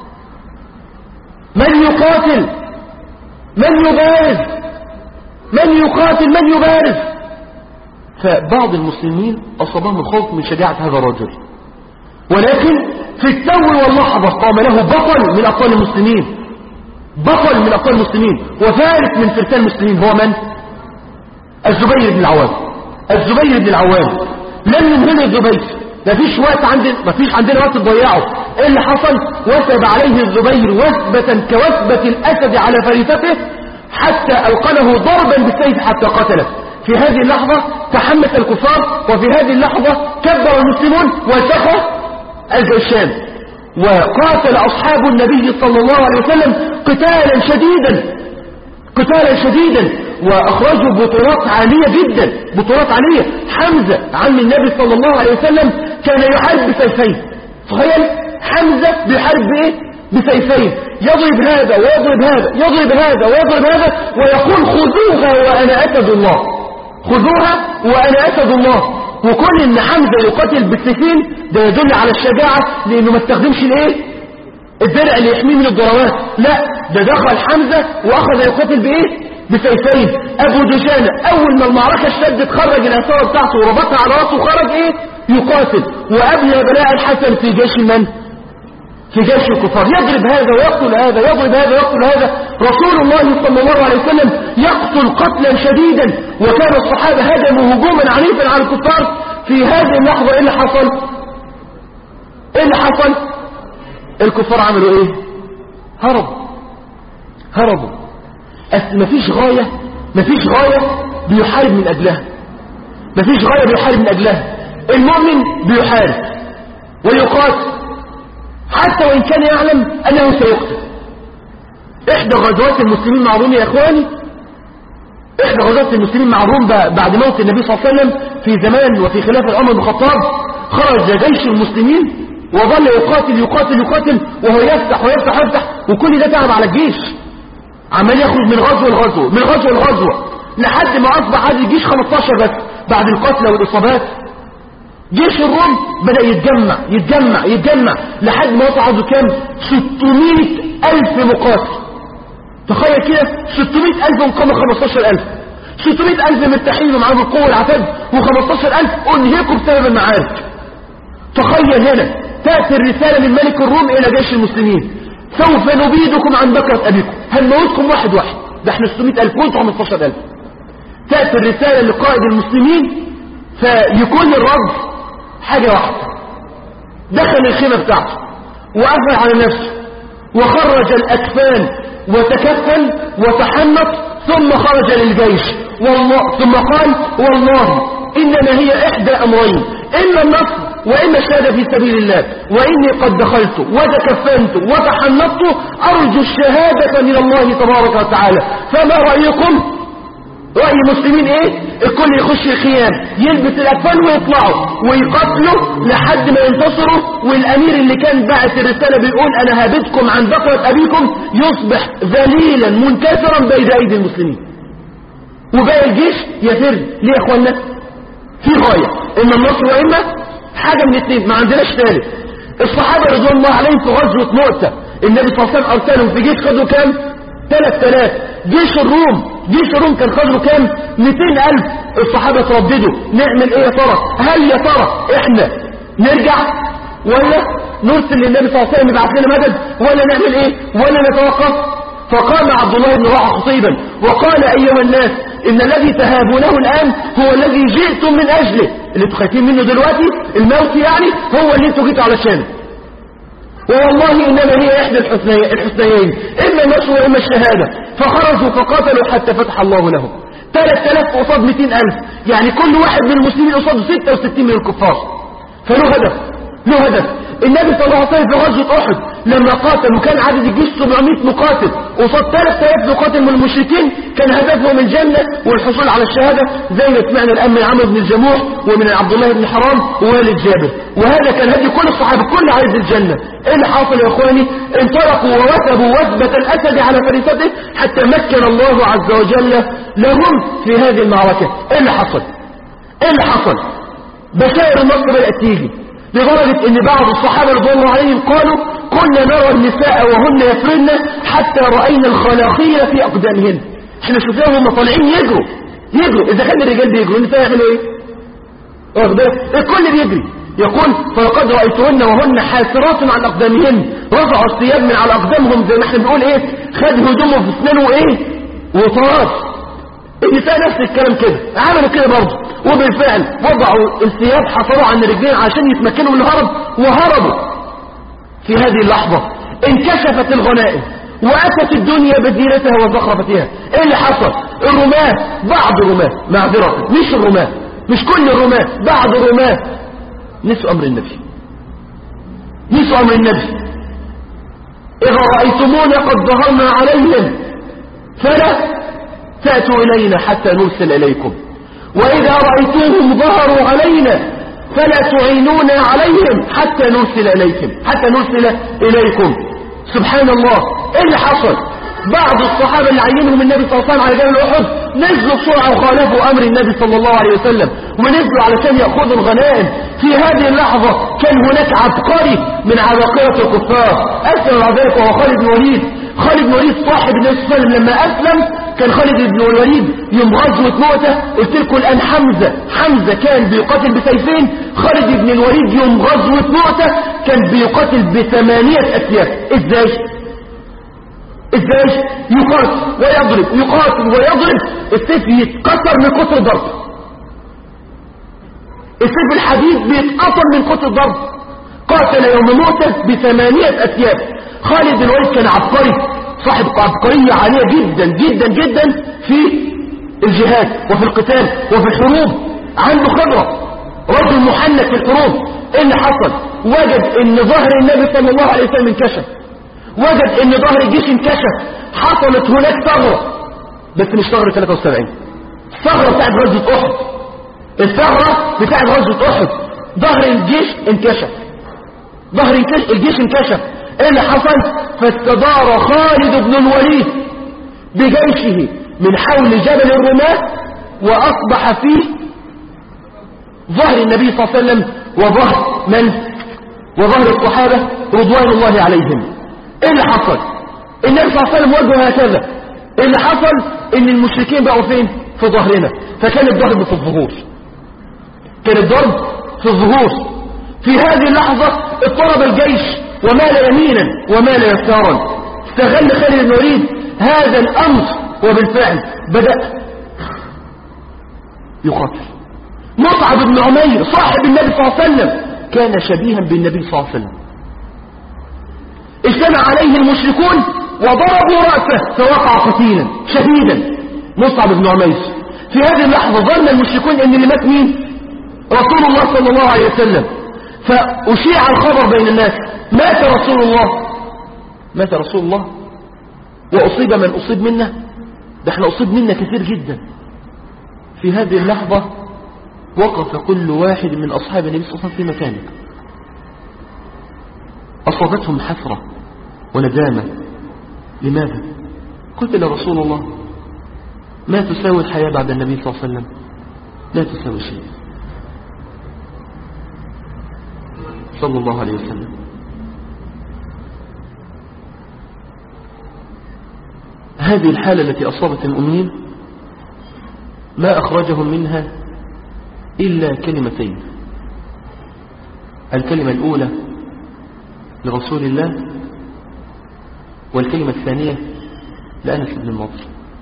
من يقاتل من يبارز من يقاتل من يبارز فبعض المسلمين أصابهم الخوف من شجاعة هذا الرجل ولكن في التو واللحظة قام له بطل من أبطال المسلمين بطل من أبطال المسلمين وفارس من فرسان المسلمين هو من الزبير بن العوام الزبير بن العوام لم ينهي الزبير ما فيش وقت عندنا ما فيش عندنا وقت تضيعه ايه اللي حصل وثب عليه الزبير وثبة كوثبة الأسد على فريسته حتى ألقنه ضربا بالسيف حتى قتله في هذه اللحظة تحمس الكفار وفي هذه اللحظة كبر المسلمون والتقى الجيشان وقاتل أصحاب النبي صلى الله عليه وسلم قتالا شديدا قتالا شديدا وأخرجوا بطولات عالية جدا بطولات عالية حمزة عم النبي صلى الله عليه وسلم كان يحارب بسيفين تخيل حمزة بيحارب بإيه بسيفين يضرب هذا ويضرب هذا يضرب هذا ويضرب هذا ويقول خذوها وأنا أسد الله خذوها وأنا أسد الله وكل ان حمزة يقاتل بالسيفين ده يدل على الشجاعة لانه ما استخدمش الايه الدرع اللي يحميه من الضربات لا ده دخل حمزة واخذ يقاتل بايه بسيفين ابو دجانة اول ما المعركة اشتدت خرج الاسارة بتاعته وربطها على راسه وخرج ايه يقاتل وابنى بلاء الحسن في جيش من في جيش الكفار يضرب هذا ويقتل هذا يضرب هذا ويقتل هذا رسول الله صلى الله عليه وسلم يقتل قتلا شديدا وكان الصحابة هجموا هجوما عنيفا على الكفار في هذه اللحظة ايه اللي حصل ايه اللي حصل الكفار عملوا ايه هربوا هربوا مفيش غاية مفيش غاية بيحارب من اجلها مفيش غاية بيحارب من اجلها المؤمن بيحارب ويقاتل حتى وإن كان يعلم أنه سيقتل إحدى غزوات المسلمين مع الروم يا إخواني إحدى غزوات المسلمين مع الروم بعد موت النبي صلى الله عليه وسلم في زمان وفي خلافة عمر بن الخطاب خرج جيش المسلمين وظل يقاتل يقاتل يقاتل وهو يفتح ويفتح ويفتح وكل ده تعب على الجيش عمال يخرج من غزوة لغزوة من غزوة لغزوة لحد ما أصبح هذا الجيش 15 بس بعد القتلى والإصابات جيش الروم بدأ يتجمع يتجمع يتجمع لحد ما وصل عدد كام 600 ألف مقاتل تخيل كده 600 ألف مقام 15 ألف 600 ألف مرتاحين ومعاهم القوة والعتاد و15 ألف أنهيكوا بسبب المعارك تخيل هنا تأتي الرسالة من ملك الروم إلى جيش المسلمين سوف نبيدكم عن بكرة أبيكم هنموتكم واحد واحد ده احنا 600 ألف وانتوا 15 ألف تأتي الرسالة لقائد المسلمين فيكون الرد حاجة واحدة دخل الخيمة بتاعته وقفل على نفسه وخرج الأكفان وتكفل وتحنط ثم خرج للجيش والله ثم قال والله إنما هي إحدى أمرين إما النصر وإما الشهادة في سبيل الله وإني قد دخلت وتكفنت وتحنطت أرجو الشهادة من الله تبارك وتعالى فما رأيكم رأي المسلمين ايه الكل يخش الخيام يلبس الاكفان ويطلعوا ويقاتلوا لحد ما ينتصروا والامير اللي كان باعث الرسالة بيقول انا هابدكم عن بقرة ابيكم يصبح ذليلا منكسرا بين ايدي المسلمين وباقي الجيش يفر ليه يا اخوانا في غاية ان النصر واما حاجة من اثنين ما عندناش ثالث الصحابة رضوان الله عليهم في غزوة مؤتة النبي صلى الله عليه وسلم ارسلهم في جيش خدوا كام 3000 جيش الروم جيش الروم كان خدوا كام 200000 الصحابة ترددوا نعمل ايه يا ترى هل يا ترى احنا نرجع ولا نرسل للنبي صلى الله عليه وسلم يبعث لنا مدد ولا نعمل ايه ولا نتوقف فقام عبد الله بن رواحه خطيبا وقال ايها الناس ان الذي تهابونه الان هو الذي جئتم من اجله اللي انتوا خايفين منه دلوقتي الموت يعني هو اللي انتوا جيتوا علشانه والله إنما هي إحدى الحسنيين إما النصر وإما الشهادة فخرجوا فقاتلوا حتى فتح الله لهم 3000 قصاد 200000 يعني كل واحد من المسلمين قصاده 66 من الكفار فله هدف له هدف النبي صلى الله عليه وسلم في غزوة أحد لما قاتل وكان عدد الجيش 700 مقاتل قصاد 3000 مقاتل من المشركين كان هدفهم الجنة والحصول على الشهادة زي ما سمعنا الآن من عمرو بن الجموح ومن عبد الله بن حرام ووالد جابر وهذا كان هدي كل الصحابة كل عايز الجنة ايه اللي حاصل يا اخواني انطلقوا ووثبوا وثبة الأسد على فريسته حتى مكن الله عز وجل لهم في هذه المعركة ايه اللي حصل ايه اللي حصل بشائر النصر بدأت تيجي لدرجة ان بعض الصحابة رضوان الله عليهم قالوا كنا نرى النساء وهن يفرن حتى رأينا الخلاقية في أقدامهن احنا شفناهم هم طالعين يجروا يجروا اذا كان الرجال بيجروا النساء يعملوا ايه واخدين الكل بيجري يقول فلقد رأيتهن وهن حاسرات عن أقدامهن رفعوا الثياب من على أقدامهم زي ما احنا بنقول ايه خد هدومه في اسنانه ايه وطراف النساء نفس الكلام كده عملوا كده برضه وبالفعل وضعوا الثياب حصلوا عن الرجلين عشان يتمكنوا من الهرب وهربوا في هذه اللحظة انكشفت الغنائم وأتت الدنيا بزينتها وزخرفتها ايه اللي حصل الرماة بعض الرماة معذرة مش الرماة مش كل الرماة بعض الرماة نسوا أمر النبي نسوا أمر النبي إذا رأيتمونا قد ظهرنا عليهم فلا تأتوا إلينا حتى نرسل إليكم وإذا رأيتوهم ظهروا علينا فلا تعينونا عليهم حتى نرسل إليكم حتى نرسل إليكم سبحان الله ايه اللي حصل بعض الصحابة اللي عينهم النبي صلى الله عليه وسلم على جبل أحد نزلوا بسرعة وخالفوا أمر النبي صلى الله عليه وسلم ونزلوا علشان يأخذوا الغنائم في هذه اللحظة كان هناك عبقري من عباقرة الكفار أسلم بعد ذلك وهو خالد بن وليد خالد بن وليد صاحب النبي صلى الله عليه وسلم لما أسلم كان خالد بن الوليد يوم غزوة موتة قلت لكم الآن حمزة حمزة كان بيقاتل بسيفين خالد بن الوليد يوم غزوة موتة كان بيقاتل بثمانية أسياف ازاي ازاي يقاتل ويضرب يقاتل ويضرب السيف يتكسر من كتر الضرب السيف الحديد بيتقطر من كتر الضرب قاتل يوم موته بثمانية أسياف خالد بن الوليد كان عبقري صاحب عبقرية عالية جدا جدا جدا في الجهاد وفي القتال وفي الحروب عنده خبرة رجل محنك في الحروب ايه اللي حصل وجد ان ظهر النبي صلى الله عليه وسلم انكشف وجد ان ظهر الجيش انكشف حصلت هناك ثغرة بس مش ثغرة 73 ثغرة بتاعت غزوة احد الثغرة بتاعت غزوة احد ظهر الجيش انكشف ظهر الجيش انكشف ايه اللي حصل فاستدار خالد بن الوليد بجيشه من حول جبل الرماة واصبح فيه ظهر النبي صلى الله عليه وسلم وظهر من وظهر الصحابة رضوان الله عليهم ايه اللي حصل النبي صلى الله عليه وسلم وجه هكذا ايه اللي حصل ان المشركين بقوا فين في ظهرنا فكان الضرب في الظهور كان الضرب في الظهور في هذه اللحظة اضطرب الجيش ومال يمينا ومال يسارا استغل خالد بن الوليد هذا الامر وبالفعل بدأ يقاتل مصعب بن عمير صاحب النبي صلى الله عليه وسلم كان شبيها بالنبي صلى الله عليه وسلم اجتمع عليه المشركون وضربوا رأسه فوقع قتيلا شهيدا مصعب بن عمير في هذه اللحظة ظن المشركون ان اللي مات مين رسول الله صلى الله عليه وسلم فأشيع الخبر بين الناس مات رسول الله مات رسول الله وأصيب من أصيب منا ده احنا أصيب منا كثير جدا في هذه اللحظة وقف كل واحد من أصحاب النبي صلى الله عليه وسلم في مكانه أصابتهم حسرة وندامة لماذا قتل رسول الله ما تساوي الحياة بعد النبي صلى الله عليه وسلم لا تساوي شيء صلى الله عليه وسلم هذه الحالة التي أصابت المؤمنين ما أخرجهم منها إلا كلمتين الكلمة الأولى لرسول الله والكلمة الثانية لأنس بن النضر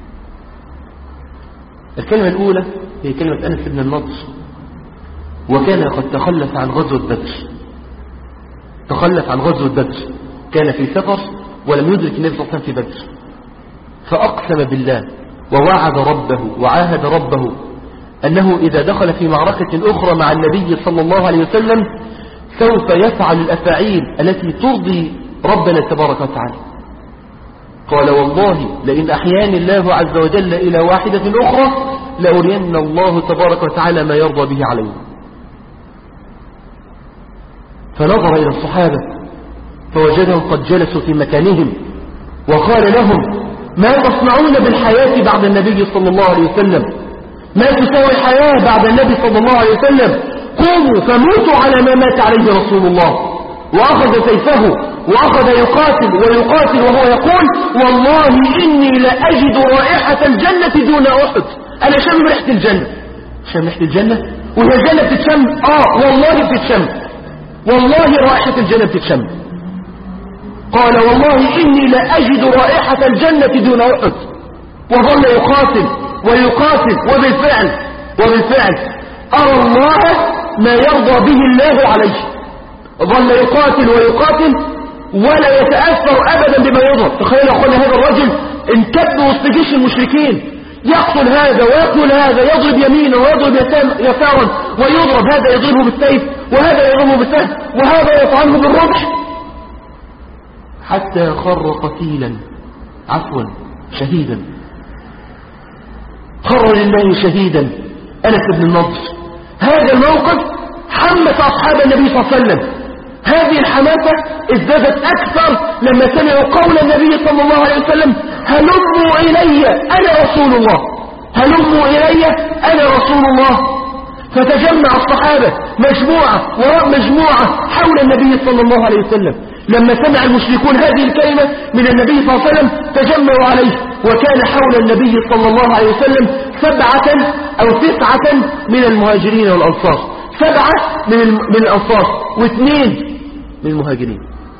الكلمة الأولى هي كلمة أنس بن النضر وكان قد تخلف عن غزوة بدر تخلف عن غزوة بدر كان في سفر ولم يدرك النبي صلى الله عليه وسلم في بدر فأقسم بالله ووعد ربه وعاهد ربه أنه إذا دخل في معركة أخرى مع النبي صلى الله عليه وسلم سوف يفعل الأفاعيل التي ترضي ربنا تبارك وتعالى قال والله لئن أحياني الله عز وجل إلى واحدة أخرى لأرين الله تبارك وتعالى ما يرضى به علينا فنظر إلى الصحابة فوجدهم قد جلسوا في مكانهم وقال لهم ما تصنعون بالحياة بعد النبي صلى الله عليه وسلم ما تساوي الحياة بعد النبي صلى الله عليه وسلم قوموا فموتوا على ما مات عليه رسول الله وأخذ سيفه وأخذ يقاتل ويقاتل وهو يقول والله إني لأجد رائحة الجنة دون أحد أنا شم ريحة الجنة شم ريحة الجنة وهي الجنة بتتشم آه والله بتتشم والله رائحة الجنة بتتشم قال والله إني لأجد رائحة الجنة دون أحد وظل يقاتل ويقاتل وبالفعل وبالفعل أرى الله ما يرضى به الله عليه ظل يقاتل ويقاتل ولا يتأثر أبدا بما يضرب تخيل أخونا هذا الرجل انكب وسط جيش المشركين يقتل هذا ويقتل هذا يضرب يمينا ويضرب يسارا ويضرب هذا يضربه بالسيف وهذا يضربه بالسيف وهذا يطعنه بالرمح حتى خر قتيلا عفوا شهيدا خر لله شهيدا أنس بن النضر هذا الموقف حمس أصحاب النبي صلى الله عليه وسلم هذه الحماسة ازدادت أكثر لما سمعوا قول النبي صلى الله عليه وسلم هلموا إلي أنا رسول الله هلموا إلي أنا رسول الله فتجمع الصحابة مجموعة وراء مجموعة حول النبي صلى الله عليه وسلم لما سمع المشركون هذه الكلمة من النبي صلى الله عليه وسلم تجمعوا عليه وكان حول النبي صلى الله عليه وسلم سبعة أو تسعة من المهاجرين والأنصار سبعة من من الأنصار واثنين من المهاجرين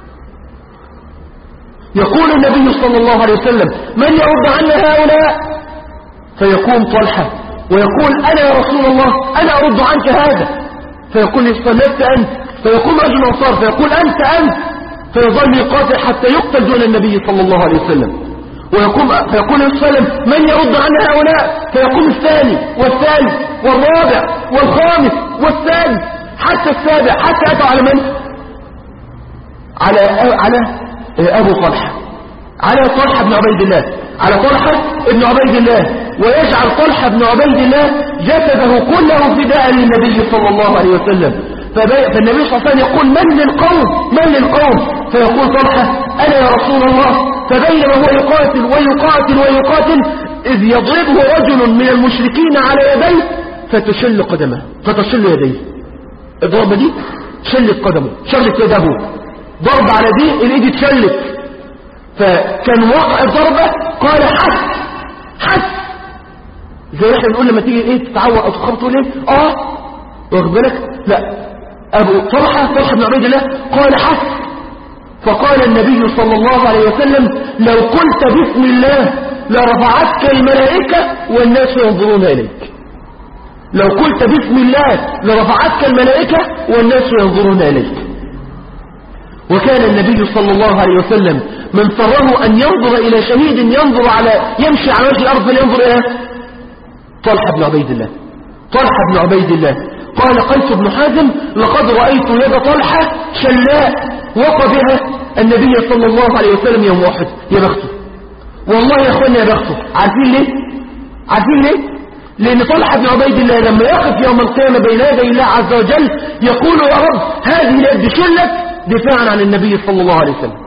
يقول النبي صلى الله عليه وسلم من يرد عنا هؤلاء فيقوم طلحة ويقول أنا يا رسول الله أنا أرد عنك هذا فيقول صلت أنت فيقوم رجل الأنصار فيقول أنت أنت فيظل يقاتل حتى يقتل دون النبي صلى الله عليه وسلم ويقوم فيقول السلم من يرد عن هؤلاء فيقوم الثاني والثالث والرابع والخامس والسادس حتى السابع حتى أتوا على من على على أبو طلحة على طلحة بن عبيد الله على طلحة بن عبيد الله ويجعل طلحة بن عبيد الله جسده كله فداء للنبي صلى الله عليه وسلم فالنبي صلى الله عليه وسلم يقول من للقوم من للقوم فيقول طلحة أنا يا رسول الله فبينما هو يقاتل ويقاتل ويقاتل إذ يضربه رجل من المشركين على يديه فتشل قدمه فتشل يديه الضربة دي شلت قدمه شلت يده ضرب على دي الايد اتشلت فكان وقع الضربة قال حس حس زي احنا بنقول لما تيجي ايه تتعور او تخبط تقول ايه اه واخد بالك لا ابو طلحه طلحه بن عبيد الله قال حس فقال النبي صلى الله عليه وسلم لو قلت بسم الله لرفعتك الملائكة والناس ينظرون إليك لو قلت بسم الله لرفعتك الملائكة والناس ينظرون إليك وكان النبي صلى الله عليه وسلم من سره أن ينظر إلى شهيد ينظر على يمشي على وجه الأرض فلينظر إلى طلحة بن عبيد الله طلحة بن عبيد الله قال قيس بن حازم لقد رأيت يد طلحة شلاء وقى بها النبي صلى الله عليه وسلم يوم واحد يا بخته والله يا اخوانا يا بخته عارفين ليه عارفين ليه لأن طلحة بن عبيد الله لما يقف يوم القيامة بين يدي الله عز وجل يقول يا رب هذه اليد شلت دفاعا عن النبي صلى الله عليه وسلم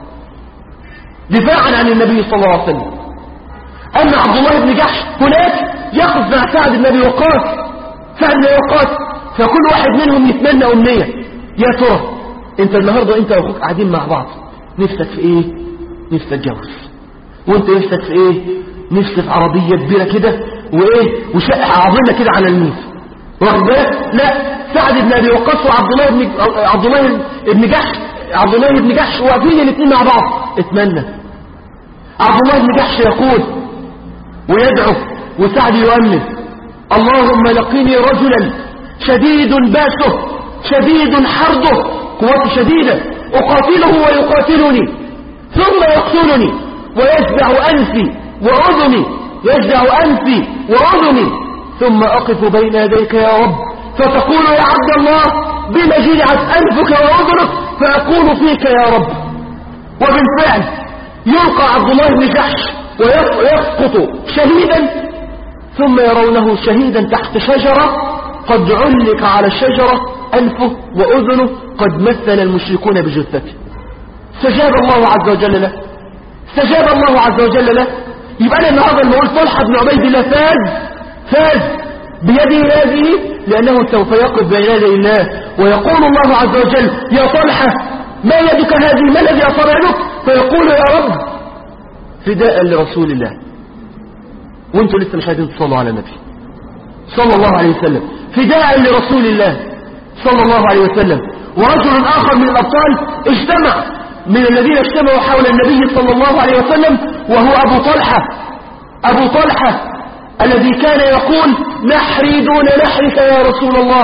دفاعا عن النبي صلى الله عليه وسلم أما عبد الله بن جحش هناك يقف مع سعد بن أبي وقاص سعد بن وقاص فكل واحد منهم يتمنى أمنية يا ترى انت النهاردة انت واخوك قاعدين مع بعض نفسك في ايه نفسك اتجوز وانت نفسك في ايه نفسك في عربية كبيرة كده وايه وشقة عظيمة كده على الميز واخد بالك لا سعد بن ابي وقاص وعبد الله بن عبد الله بن جحش عبد الله بن جحش واقفين الاثنين مع بعض اتمنى عبد الله بن جحش يقول ويدعو وسعد يؤمن اللهم لقيني رجلا شديد باسه شديد حربه قوات شديدة أقاتله ويقاتلني ثم يقتلني ويجزع أنفي وأذني يجزع أنفي وأذني ثم أقف بين يديك يا رب فتقول يا عبد الله بما جلعت أنفك وأذنك فأقول فيك يا رب وبالفعل يلقى عبد الله بن جحش ويسقط شهيدا ثم يرونه شهيدا تحت شجرة قد علق على الشجرة أنفه وأذنه قد مثل المشركون بجثته استجاب الله عز وجل له استجاب الله عز وجل له يبقى أنا النهارده لما قلت طلحة بن عبيد الله فاز فاز بيده هذه لأنه سوف يقف بين يدي الله ويقول الله عز وجل يا طلحة ما يدك هذه ما الذي أصاب يدك فيقول يا رب فداء لرسول الله وانتوا لسه مش عايزين تصلوا على النبي صلى الله عليه وسلم فداء لرسول الله صلى الله عليه وسلم ورجل آخر من الأبطال اجتمع من الذين اجتمعوا حول النبي صلى الله عليه وسلم وهو أبو طلحة أبو طلحة الذي كان يقول نحري دون نحرك يا رسول الله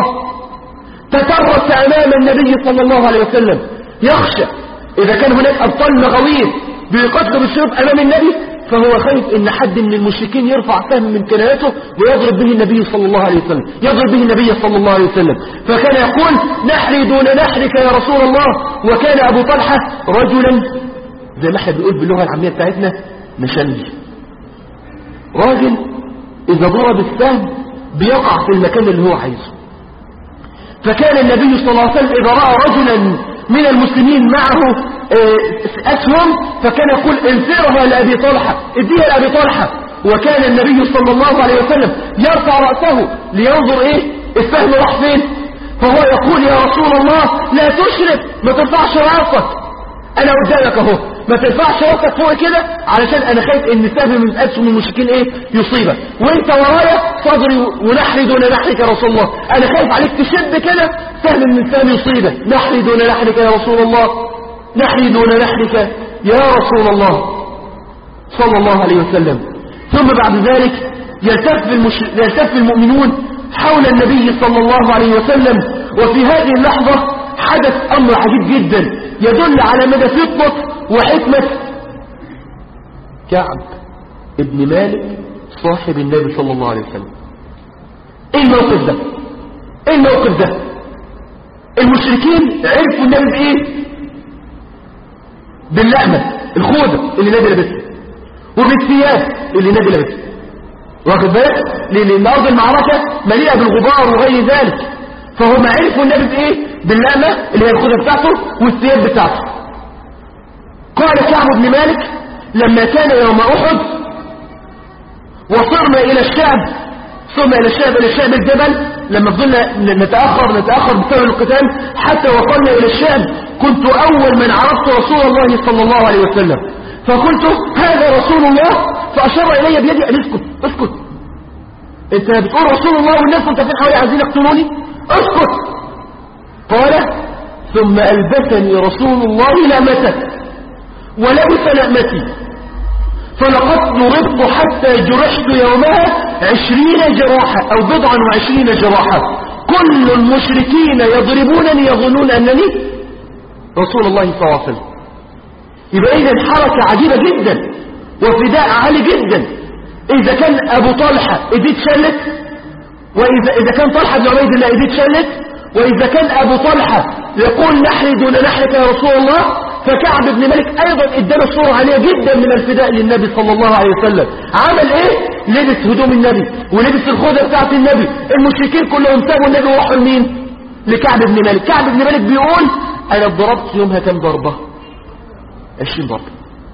تترس أمام النبي صلى الله عليه وسلم يخشى إذا كان هناك أبطال مغوير بيقتلوا بالسيوف أمام النبي فهو خايف ان حد من المشركين يرفع سهم من كنايته ويضرب به النبي صلى الله عليه وسلم يضرب به النبي صلى الله عليه وسلم فكان يقول نحري دون نحرك يا رسول الله وكان ابو طلحة رجلا زي ما احنا بنقول باللغة العامية بتاعتنا مشنج راجل اذا ضرب السهم بيقع في المكان اللي هو عايزه فكان النبي صلى الله عليه وسلم اذا رأى رجلا من المسلمين معه آه، أسهم فكان يقول انفرها لأبي طلحة اديها لأبي طلحة وكان النبي صلى الله عليه وسلم يرفع رأسه لينظر ايه السهم راح فين فهو يقول يا رسول الله لا تشرك ما ترفعش رأسك انا قدامك اهو ما ترفعش رأسك فوق كده علشان انا خايف ان سهم من اسهم المشركين ايه يصيبك وانت ورايا صدري ونحري دون نحرك يا رسول الله انا خايف عليك تشد كده سهم من سهم يصيبك نحري دون نحرك يا رسول الله نحري دون نحرك يا رسول الله صلى الله عليه وسلم ثم بعد ذلك يلتف, المش... يلتف المؤمنون حول النبي صلى الله عليه وسلم وفي هذه اللحظة حدث أمر عجيب جدا يدل على مدى فطنة وحكمة كعب ابن مالك صاحب النبي صلى الله عليه وسلم ايه الموقف ده ايه الموقف ده المشركين عرفوا النبي بايه باللحمة الخوذة اللي النبي لابسها وبالثياب اللي النبي لابسها واخد بالك لان ارض المعركة مليئة بالغبار وغير ذلك فهم عرفوا النبي بايه باللحمة اللي هي الخوذة بتاعته والثياب بتاعته قال كعب بن مالك لما كان يوم احد وصرنا الى الشعب ثم الى الشعب الى الشعب الجبل لما فضلنا نتأخر نتأخر بسبب القتال حتى وصلنا الى الشعب كنت اول من عرفت رسول الله صلى الله عليه وسلم فقلت هذا رسول الله فاشار الي بيدي ان اسكت اسكت انت بتقول رسول الله والناس منتفين حوالي عايزين يقتلوني اسكت قال ثم البسني رسول الله لامته ولبس لامتي فلقد ضربت حتى جرحت يومها عشرين جراحة أو بضعا وعشرين جراحة كل المشركين يضربونني يظنون أنني رسول الله صلى الله عليه وسلم يبقى إذا حركة عجيبة جدا وفداء عالي جدا إذا كان أبو طلحة إيديه اتشلت وإذا إذا كان طلحة بن عبيد الله إيديه اتشلت وإذا كان أبو طلحة يقول نحري دون نحرك يا رسول الله فكعب بن مالك ايضا ادانا صورة عالية جدا من الفداء للنبي صلى الله عليه وسلم عمل ايه لبس هدوم النبي ولبس الخوذة بتاعت النبي المشركين كلهم سابوا النبي وراحوا لمين لكعب بن مالك كعب بن مالك بيقول انا ضربت يومها كم ضربة 20 ضربة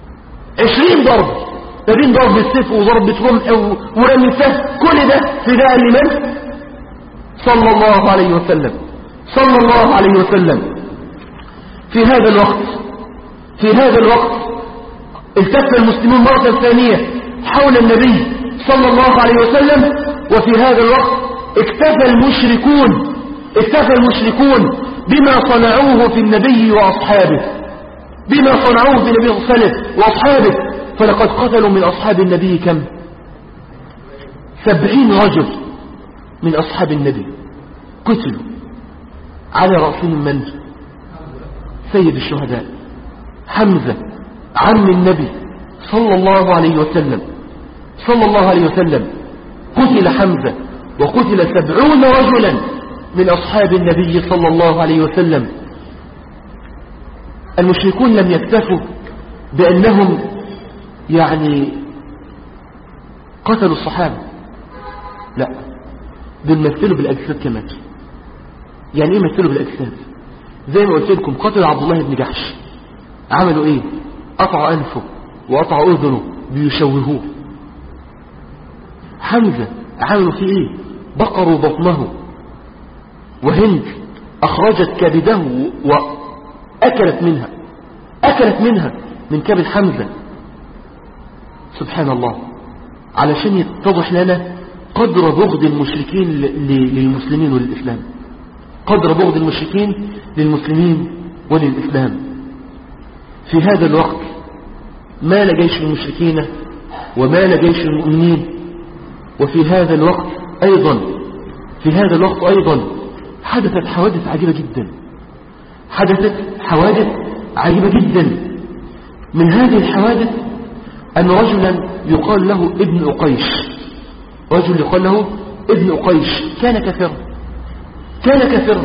20 ضربة ما بين ضرب السيف وضربة رمح ورمي السهم كل ده فداء لمن صلى الله عليه وسلم صلى الله عليه وسلم في هذا الوقت في هذا الوقت التف المسلمون مرة ثانية حول النبي صلى الله عليه وسلم وفي هذا الوقت اكتفى المشركون اكتفى المشركون بما صنعوه في النبي وأصحابه بما صنعوه في النبي صلى الله عليه وسلم وأصحابه فلقد قتلوا من أصحاب النبي كم سبعين رجل من أصحاب النبي قتلوا على رأسهم من سيد الشهداء حمزة عم النبي صلى الله عليه وسلم صلى الله عليه وسلم قتل حمزة وقتل سبعون رجلا من أصحاب النبي صلى الله عليه وسلم المشركون لم يكتفوا بأنهم يعني قتلوا الصحابة لا دول مثلوا بالأجساد كمان يعني ايه مثلوا بالأجساد زي ما قلت لكم قتلوا عبد الله بن جحش عملوا ايه قطعوا انفه وقطعوا اذنه بيشوهوه حمزة عملوا فيه ايه بقروا بطنه وهند اخرجت كبده واكلت منها اكلت منها من كبد حمزة سبحان الله علشان يتضح لنا قدر بغض المشركين للمسلمين وللإسلام قدر بغض المشركين للمسلمين وللإسلام في هذا الوقت مال جيش المشركين ومال جيش المؤمنين وفي هذا الوقت أيضا في هذا الوقت أيضا حدثت حوادث عجيبة جدا حدثت حوادث عجيبة جدا من هذه الحوادث أن رجلا يقال له ابن أقيش رجل يقال له ابن أقيش كان كافرا كان كافرا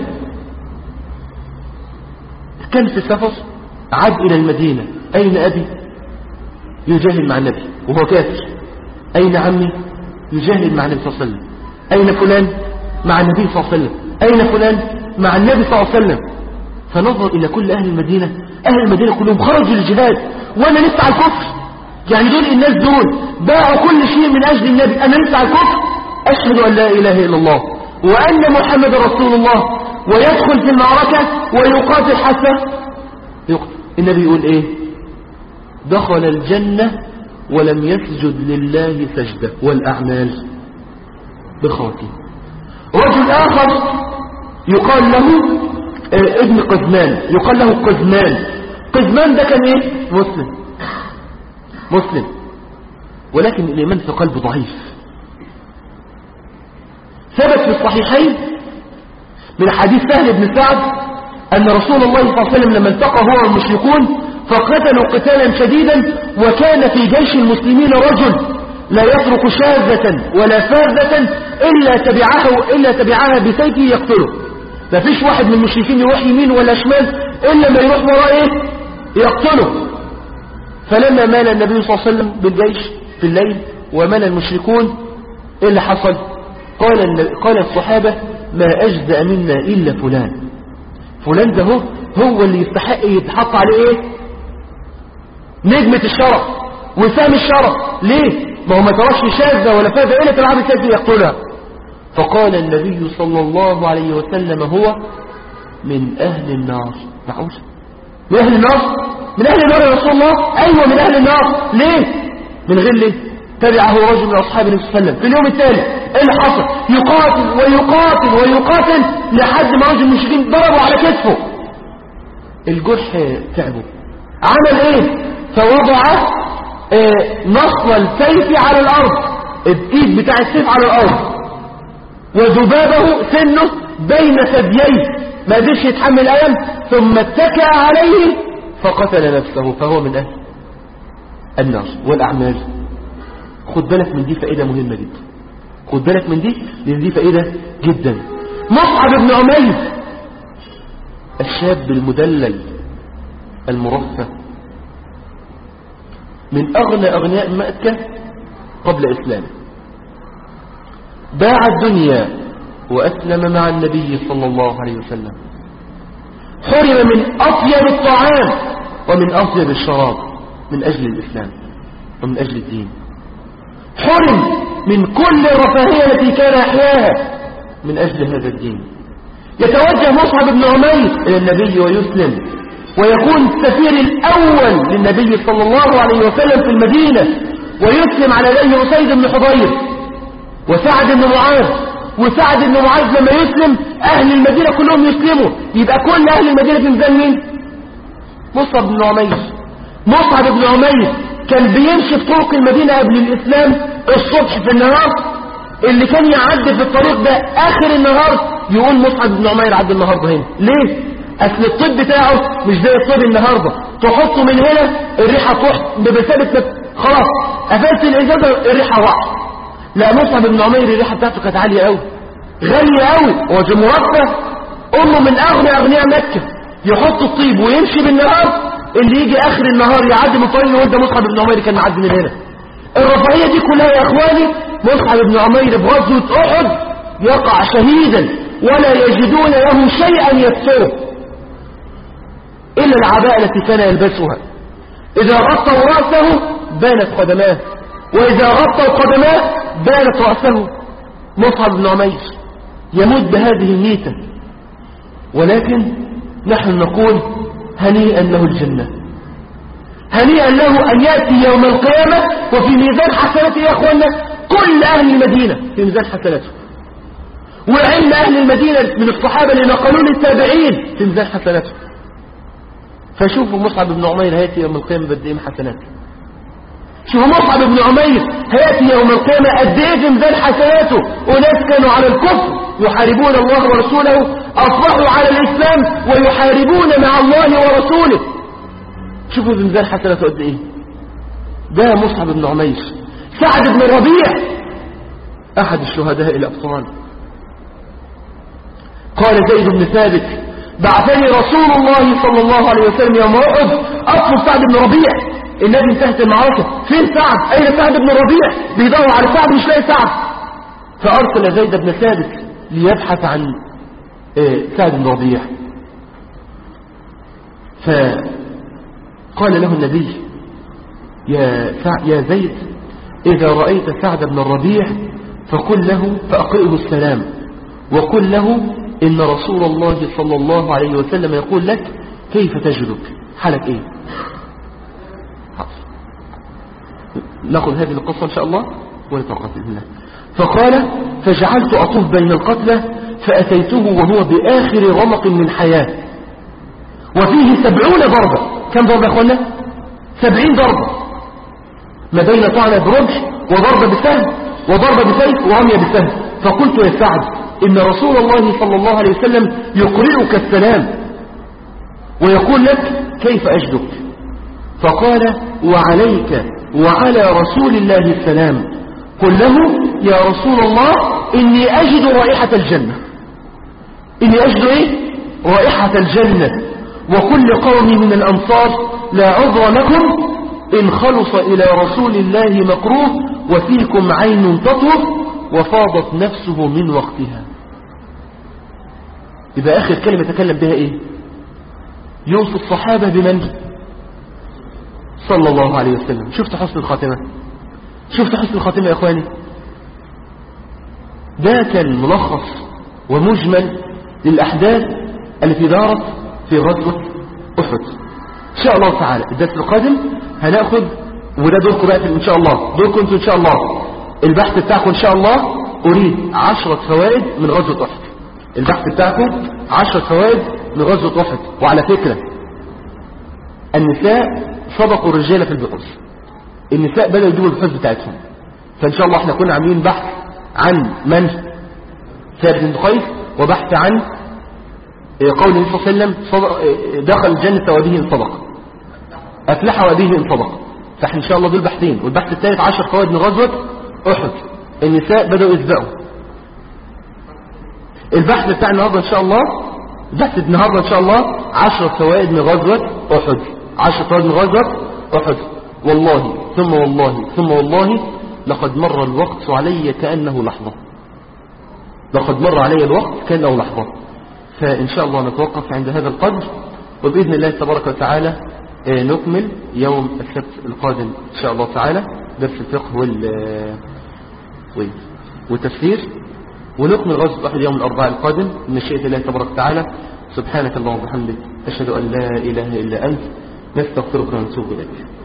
كان في السفر عاد إلى المدينة أين أبي يجاهد مع النبي وهو كافر أين عمي يجاهد مع النبي صلى الله عليه وسلم أين فلان مع النبي صلى الله عليه وسلم أين فلان مع النبي صلى الله عليه وسلم فنظر إلى كل أهل المدينة أهل المدينة كلهم خرجوا للجهاد وأنا لسه على الكفر يعني دول الناس دول باعوا كل شيء من أجل النبي أنا لسه على الكفر أشهد أن لا إله إلا الله وأن محمد رسول الله ويدخل في المعركة ويقاتل حتى يقتل النبي يقول إيه دخل الجنة ولم يسجد لله سجدة والأعمال بخاتم رجل آخر يقال له آه، ابن قزمان يقال له قزمان قزمان ده كان ايه مسلم مسلم ولكن الإيمان في قلبه ضعيف ثبت في الصحيحين من حديث سهل بن سعد أن رسول الله صلى الله عليه وسلم لما التقى هو والمشركون فقتلوا قتالا شديدا وكان في جيش المسلمين رجل لا يترك شاذة ولا فاذة إلا تبعه إلا تبعها بسيفه يقتله ما فيش واحد من المشركين يروح يمين ولا شمال إلا ما يروح وراه إيه يقتله فلما مال النبي صلى الله عليه وسلم بالجيش في الليل ومال المشركون إيه اللي حصل قال, النبي- قال الصحابة ما أجزأ منا إلا فلان فلان ده هو هو اللي يستحق يتحط عليه ايه نجمة الشرف وسام الشرف ليه ما هو ما تركش شاذة ولا فاذة إلا تلعب السيف يقتلها فقال النبي صلى الله عليه وسلم هو من أهل النار معقول من أهل النار من أهل النار يا رسول الله أيوة من أهل النار ليه من غير ليه تبعه رجل من أصحاب النبي صلى الله عليه وسلم في اليوم التالي ايه اللي حصل يقاتل ويقاتل ويقاتل لحد ما رجل المشركين ضربوا على كتفه الجرح تعبه عمل ايه فوضع آه، نصل السيف على الارض الايد بتاع السيف على الارض وذبابه سنه بين ثدييه ما قدرش يتحمل الالم ثم اتكى عليه فقتل نفسه فهو من اهل النار والاعمال خد بالك من دي فائده مهمه جدا خد بالك من دي لان دي فائده جدا مصعب بن عمير الشاب المدلل المرفه من أغنى أغنياء مكة قبل إسلامه باع الدنيا وأسلم مع النبي صلى الله عليه وسلم حرم من أطيب الطعام ومن أطيب الشراب من أجل الإسلام ومن أجل الدين حرم من كل الرفاهية التي كان يحياها من أجل هذا الدين يتوجه مصعب بن عمير إلى النبي ويسلم ويكون السفير الأول للنبي صلى الله عليه وسلم في المدينة ويسلم على يديه أسيد بن حضير وسعد بن معاذ وسعد بن معاذ لما يسلم أهل المدينة كلهم يسلموا يبقى كل أهل المدينة في ميزان مين؟ مصعب بن عمير مصعب بن عمير كان بيمشي في طرق المدينة قبل الإسلام الصبح في النهار اللي كان يعدي في الطريق ده آخر النهار يقول مصعب بن عمير عدى النهاردة هنا ليه؟ أصل الطب بتاعه مش زي الطب النهاردة تحطه من هنا الريحة تروح بمثابة خلاص قفلت الإزازة الريحة وقعت لا مصعب بن عمير الريحة بتاعته كانت عالية قوي غالية قوي هو مرتب أمه من أغنى أغنياء مكة يحط الطيب ويمشي بالنهار اللي يجي آخر النهار يعدي من طريق وده مصعب بن عمير كان معدي من هنا الرفاهية دي كلها يا إخواني مصعب بن عمير بغزوة أحد يقع شهيدا ولا يجدون له شيئا يكسره إلا العباءة التي كان يلبسها إذا غطوا رأسه بانت قدماه وإذا غطوا قدماه بانت رأسه مصعب بن عمير يموت بهذه الميتة ولكن نحن نقول هنيئا له الجنة هنيئا له أن يأتي يوم القيامة وفي ميزان حسناته يا أخوانا كل أهل المدينة في ميزان حسناته وعلم أهل المدينة من الصحابة اللي نقلوا للتابعين في ميزان حسناته فشوفوا مصعب بن عمير هيأتي يوم القيامة قد ايه حسنات شوفوا مصعب بن عمير هيأتي يوم القيامة قد ايه في ميزان حسناته وناس كانوا على الكفر يحاربون الله ورسوله أصبحوا على الإسلام ويحاربون مع الله ورسوله شوفوا في ميزان حسناته قد ايه ده مصعب بن عمير سعد بن ربيع أحد الشهداء الأبطال قال زيد بن ثابت بعثني رسول الله صلى الله عليه وسلم يوم أحد أطلب سعد بن ربيع النبي انتهت المعركة فين سعد أين سعد بن ربيع بيدور على سعد مش لاقي سعد فأرسل زيد بن ثابت ليبحث عن آه، سعد بن ربيع فقال له النبي يا, يا زيد إذا رأيت سعد بن الربيع فقل له فأقرئه السلام وقل له إن رسول الله صلى الله عليه وسلم يقول لك كيف تجدك حالك إيه نأخذ هذه القصة إن شاء الله ونتوقف بإذن الله فقال فجعلت أطوف بين القتلى فأتيته وهو بآخر رمق من حياة وفيه سبعون ضربة كم ضربة يا أخوانا سبعين ضربة ما بين طعنة برمح وضربة بسهم وضربة بسيف ورمية بسهم فقلت يا سعد إن رسول الله صلى الله عليه وسلم يقرئك السلام ويقول لك كيف أجدك فقال وعليك وعلى رسول الله السلام قل له يا رسول الله إني أجد رائحة الجنة إني أجد إيه؟ رائحة الجنة وكل قوم من الأنصار لا عذر لكم إن خلص إلى رسول الله مكروه وفيكم عين تطرف وفاضت نفسه من وقتها يبقى آخر كلمة تكلم بها إيه يوصي الصحابة بمن صلى الله عليه وسلم شفت حسن الخاتمة شفت حسن الخاتمة يا إخواني ده كان ملخص ومجمل للأحداث التي دارت في غزوة أحد إن شاء الله تعالى الدرس القادم هناخد وده دوركم بقى إن شاء الله دوركم انتوا إن شاء الله البحث بتاعكم إن شاء الله أريد عشرة فوائد من غزوة أحد البحث بتاعكم عشرة فوائد من غزوة أحد وعلى فكرة النساء سبقوا الرجال في البحوث النساء بدأوا يجيبوا البحوث بتاعتهم فإن شاء الله احنا كنا عاملين بحث عن من ثابت بن قيس وبحث عن قول النبي صلى الله عليه وسلم دخل الجنة وبه ان صدق أفلح وبه ان صدق فاحنا إن شاء الله دول بحثين والبحث الثالث عشر فوائد من غزوة أحد النساء بدأوا يسبقوا البحث بتاع النهاردة إن شاء الله البحث النهاردة إن شاء الله عشر فوائد من غزوة أحد عشر فوائد من غزوة أحد والله ثم والله ثم والله لقد مر الوقت علي كأنه لحظة لقد مر علي الوقت كأنه لحظة فإن شاء الله نتوقف عند هذا القدر وبإذن الله تبارك وتعالى نكمل يوم السبت القادم إن شاء الله تعالى درس الفقه وال والتفسير ونكمل غزوة أحد يوم الأربعاء القادم من مشيئة الله تبارك وتعالى سبحانك اللهم وبحمدك أشهد أن لا إله إلا أنت نستغفرك ونتوب إليك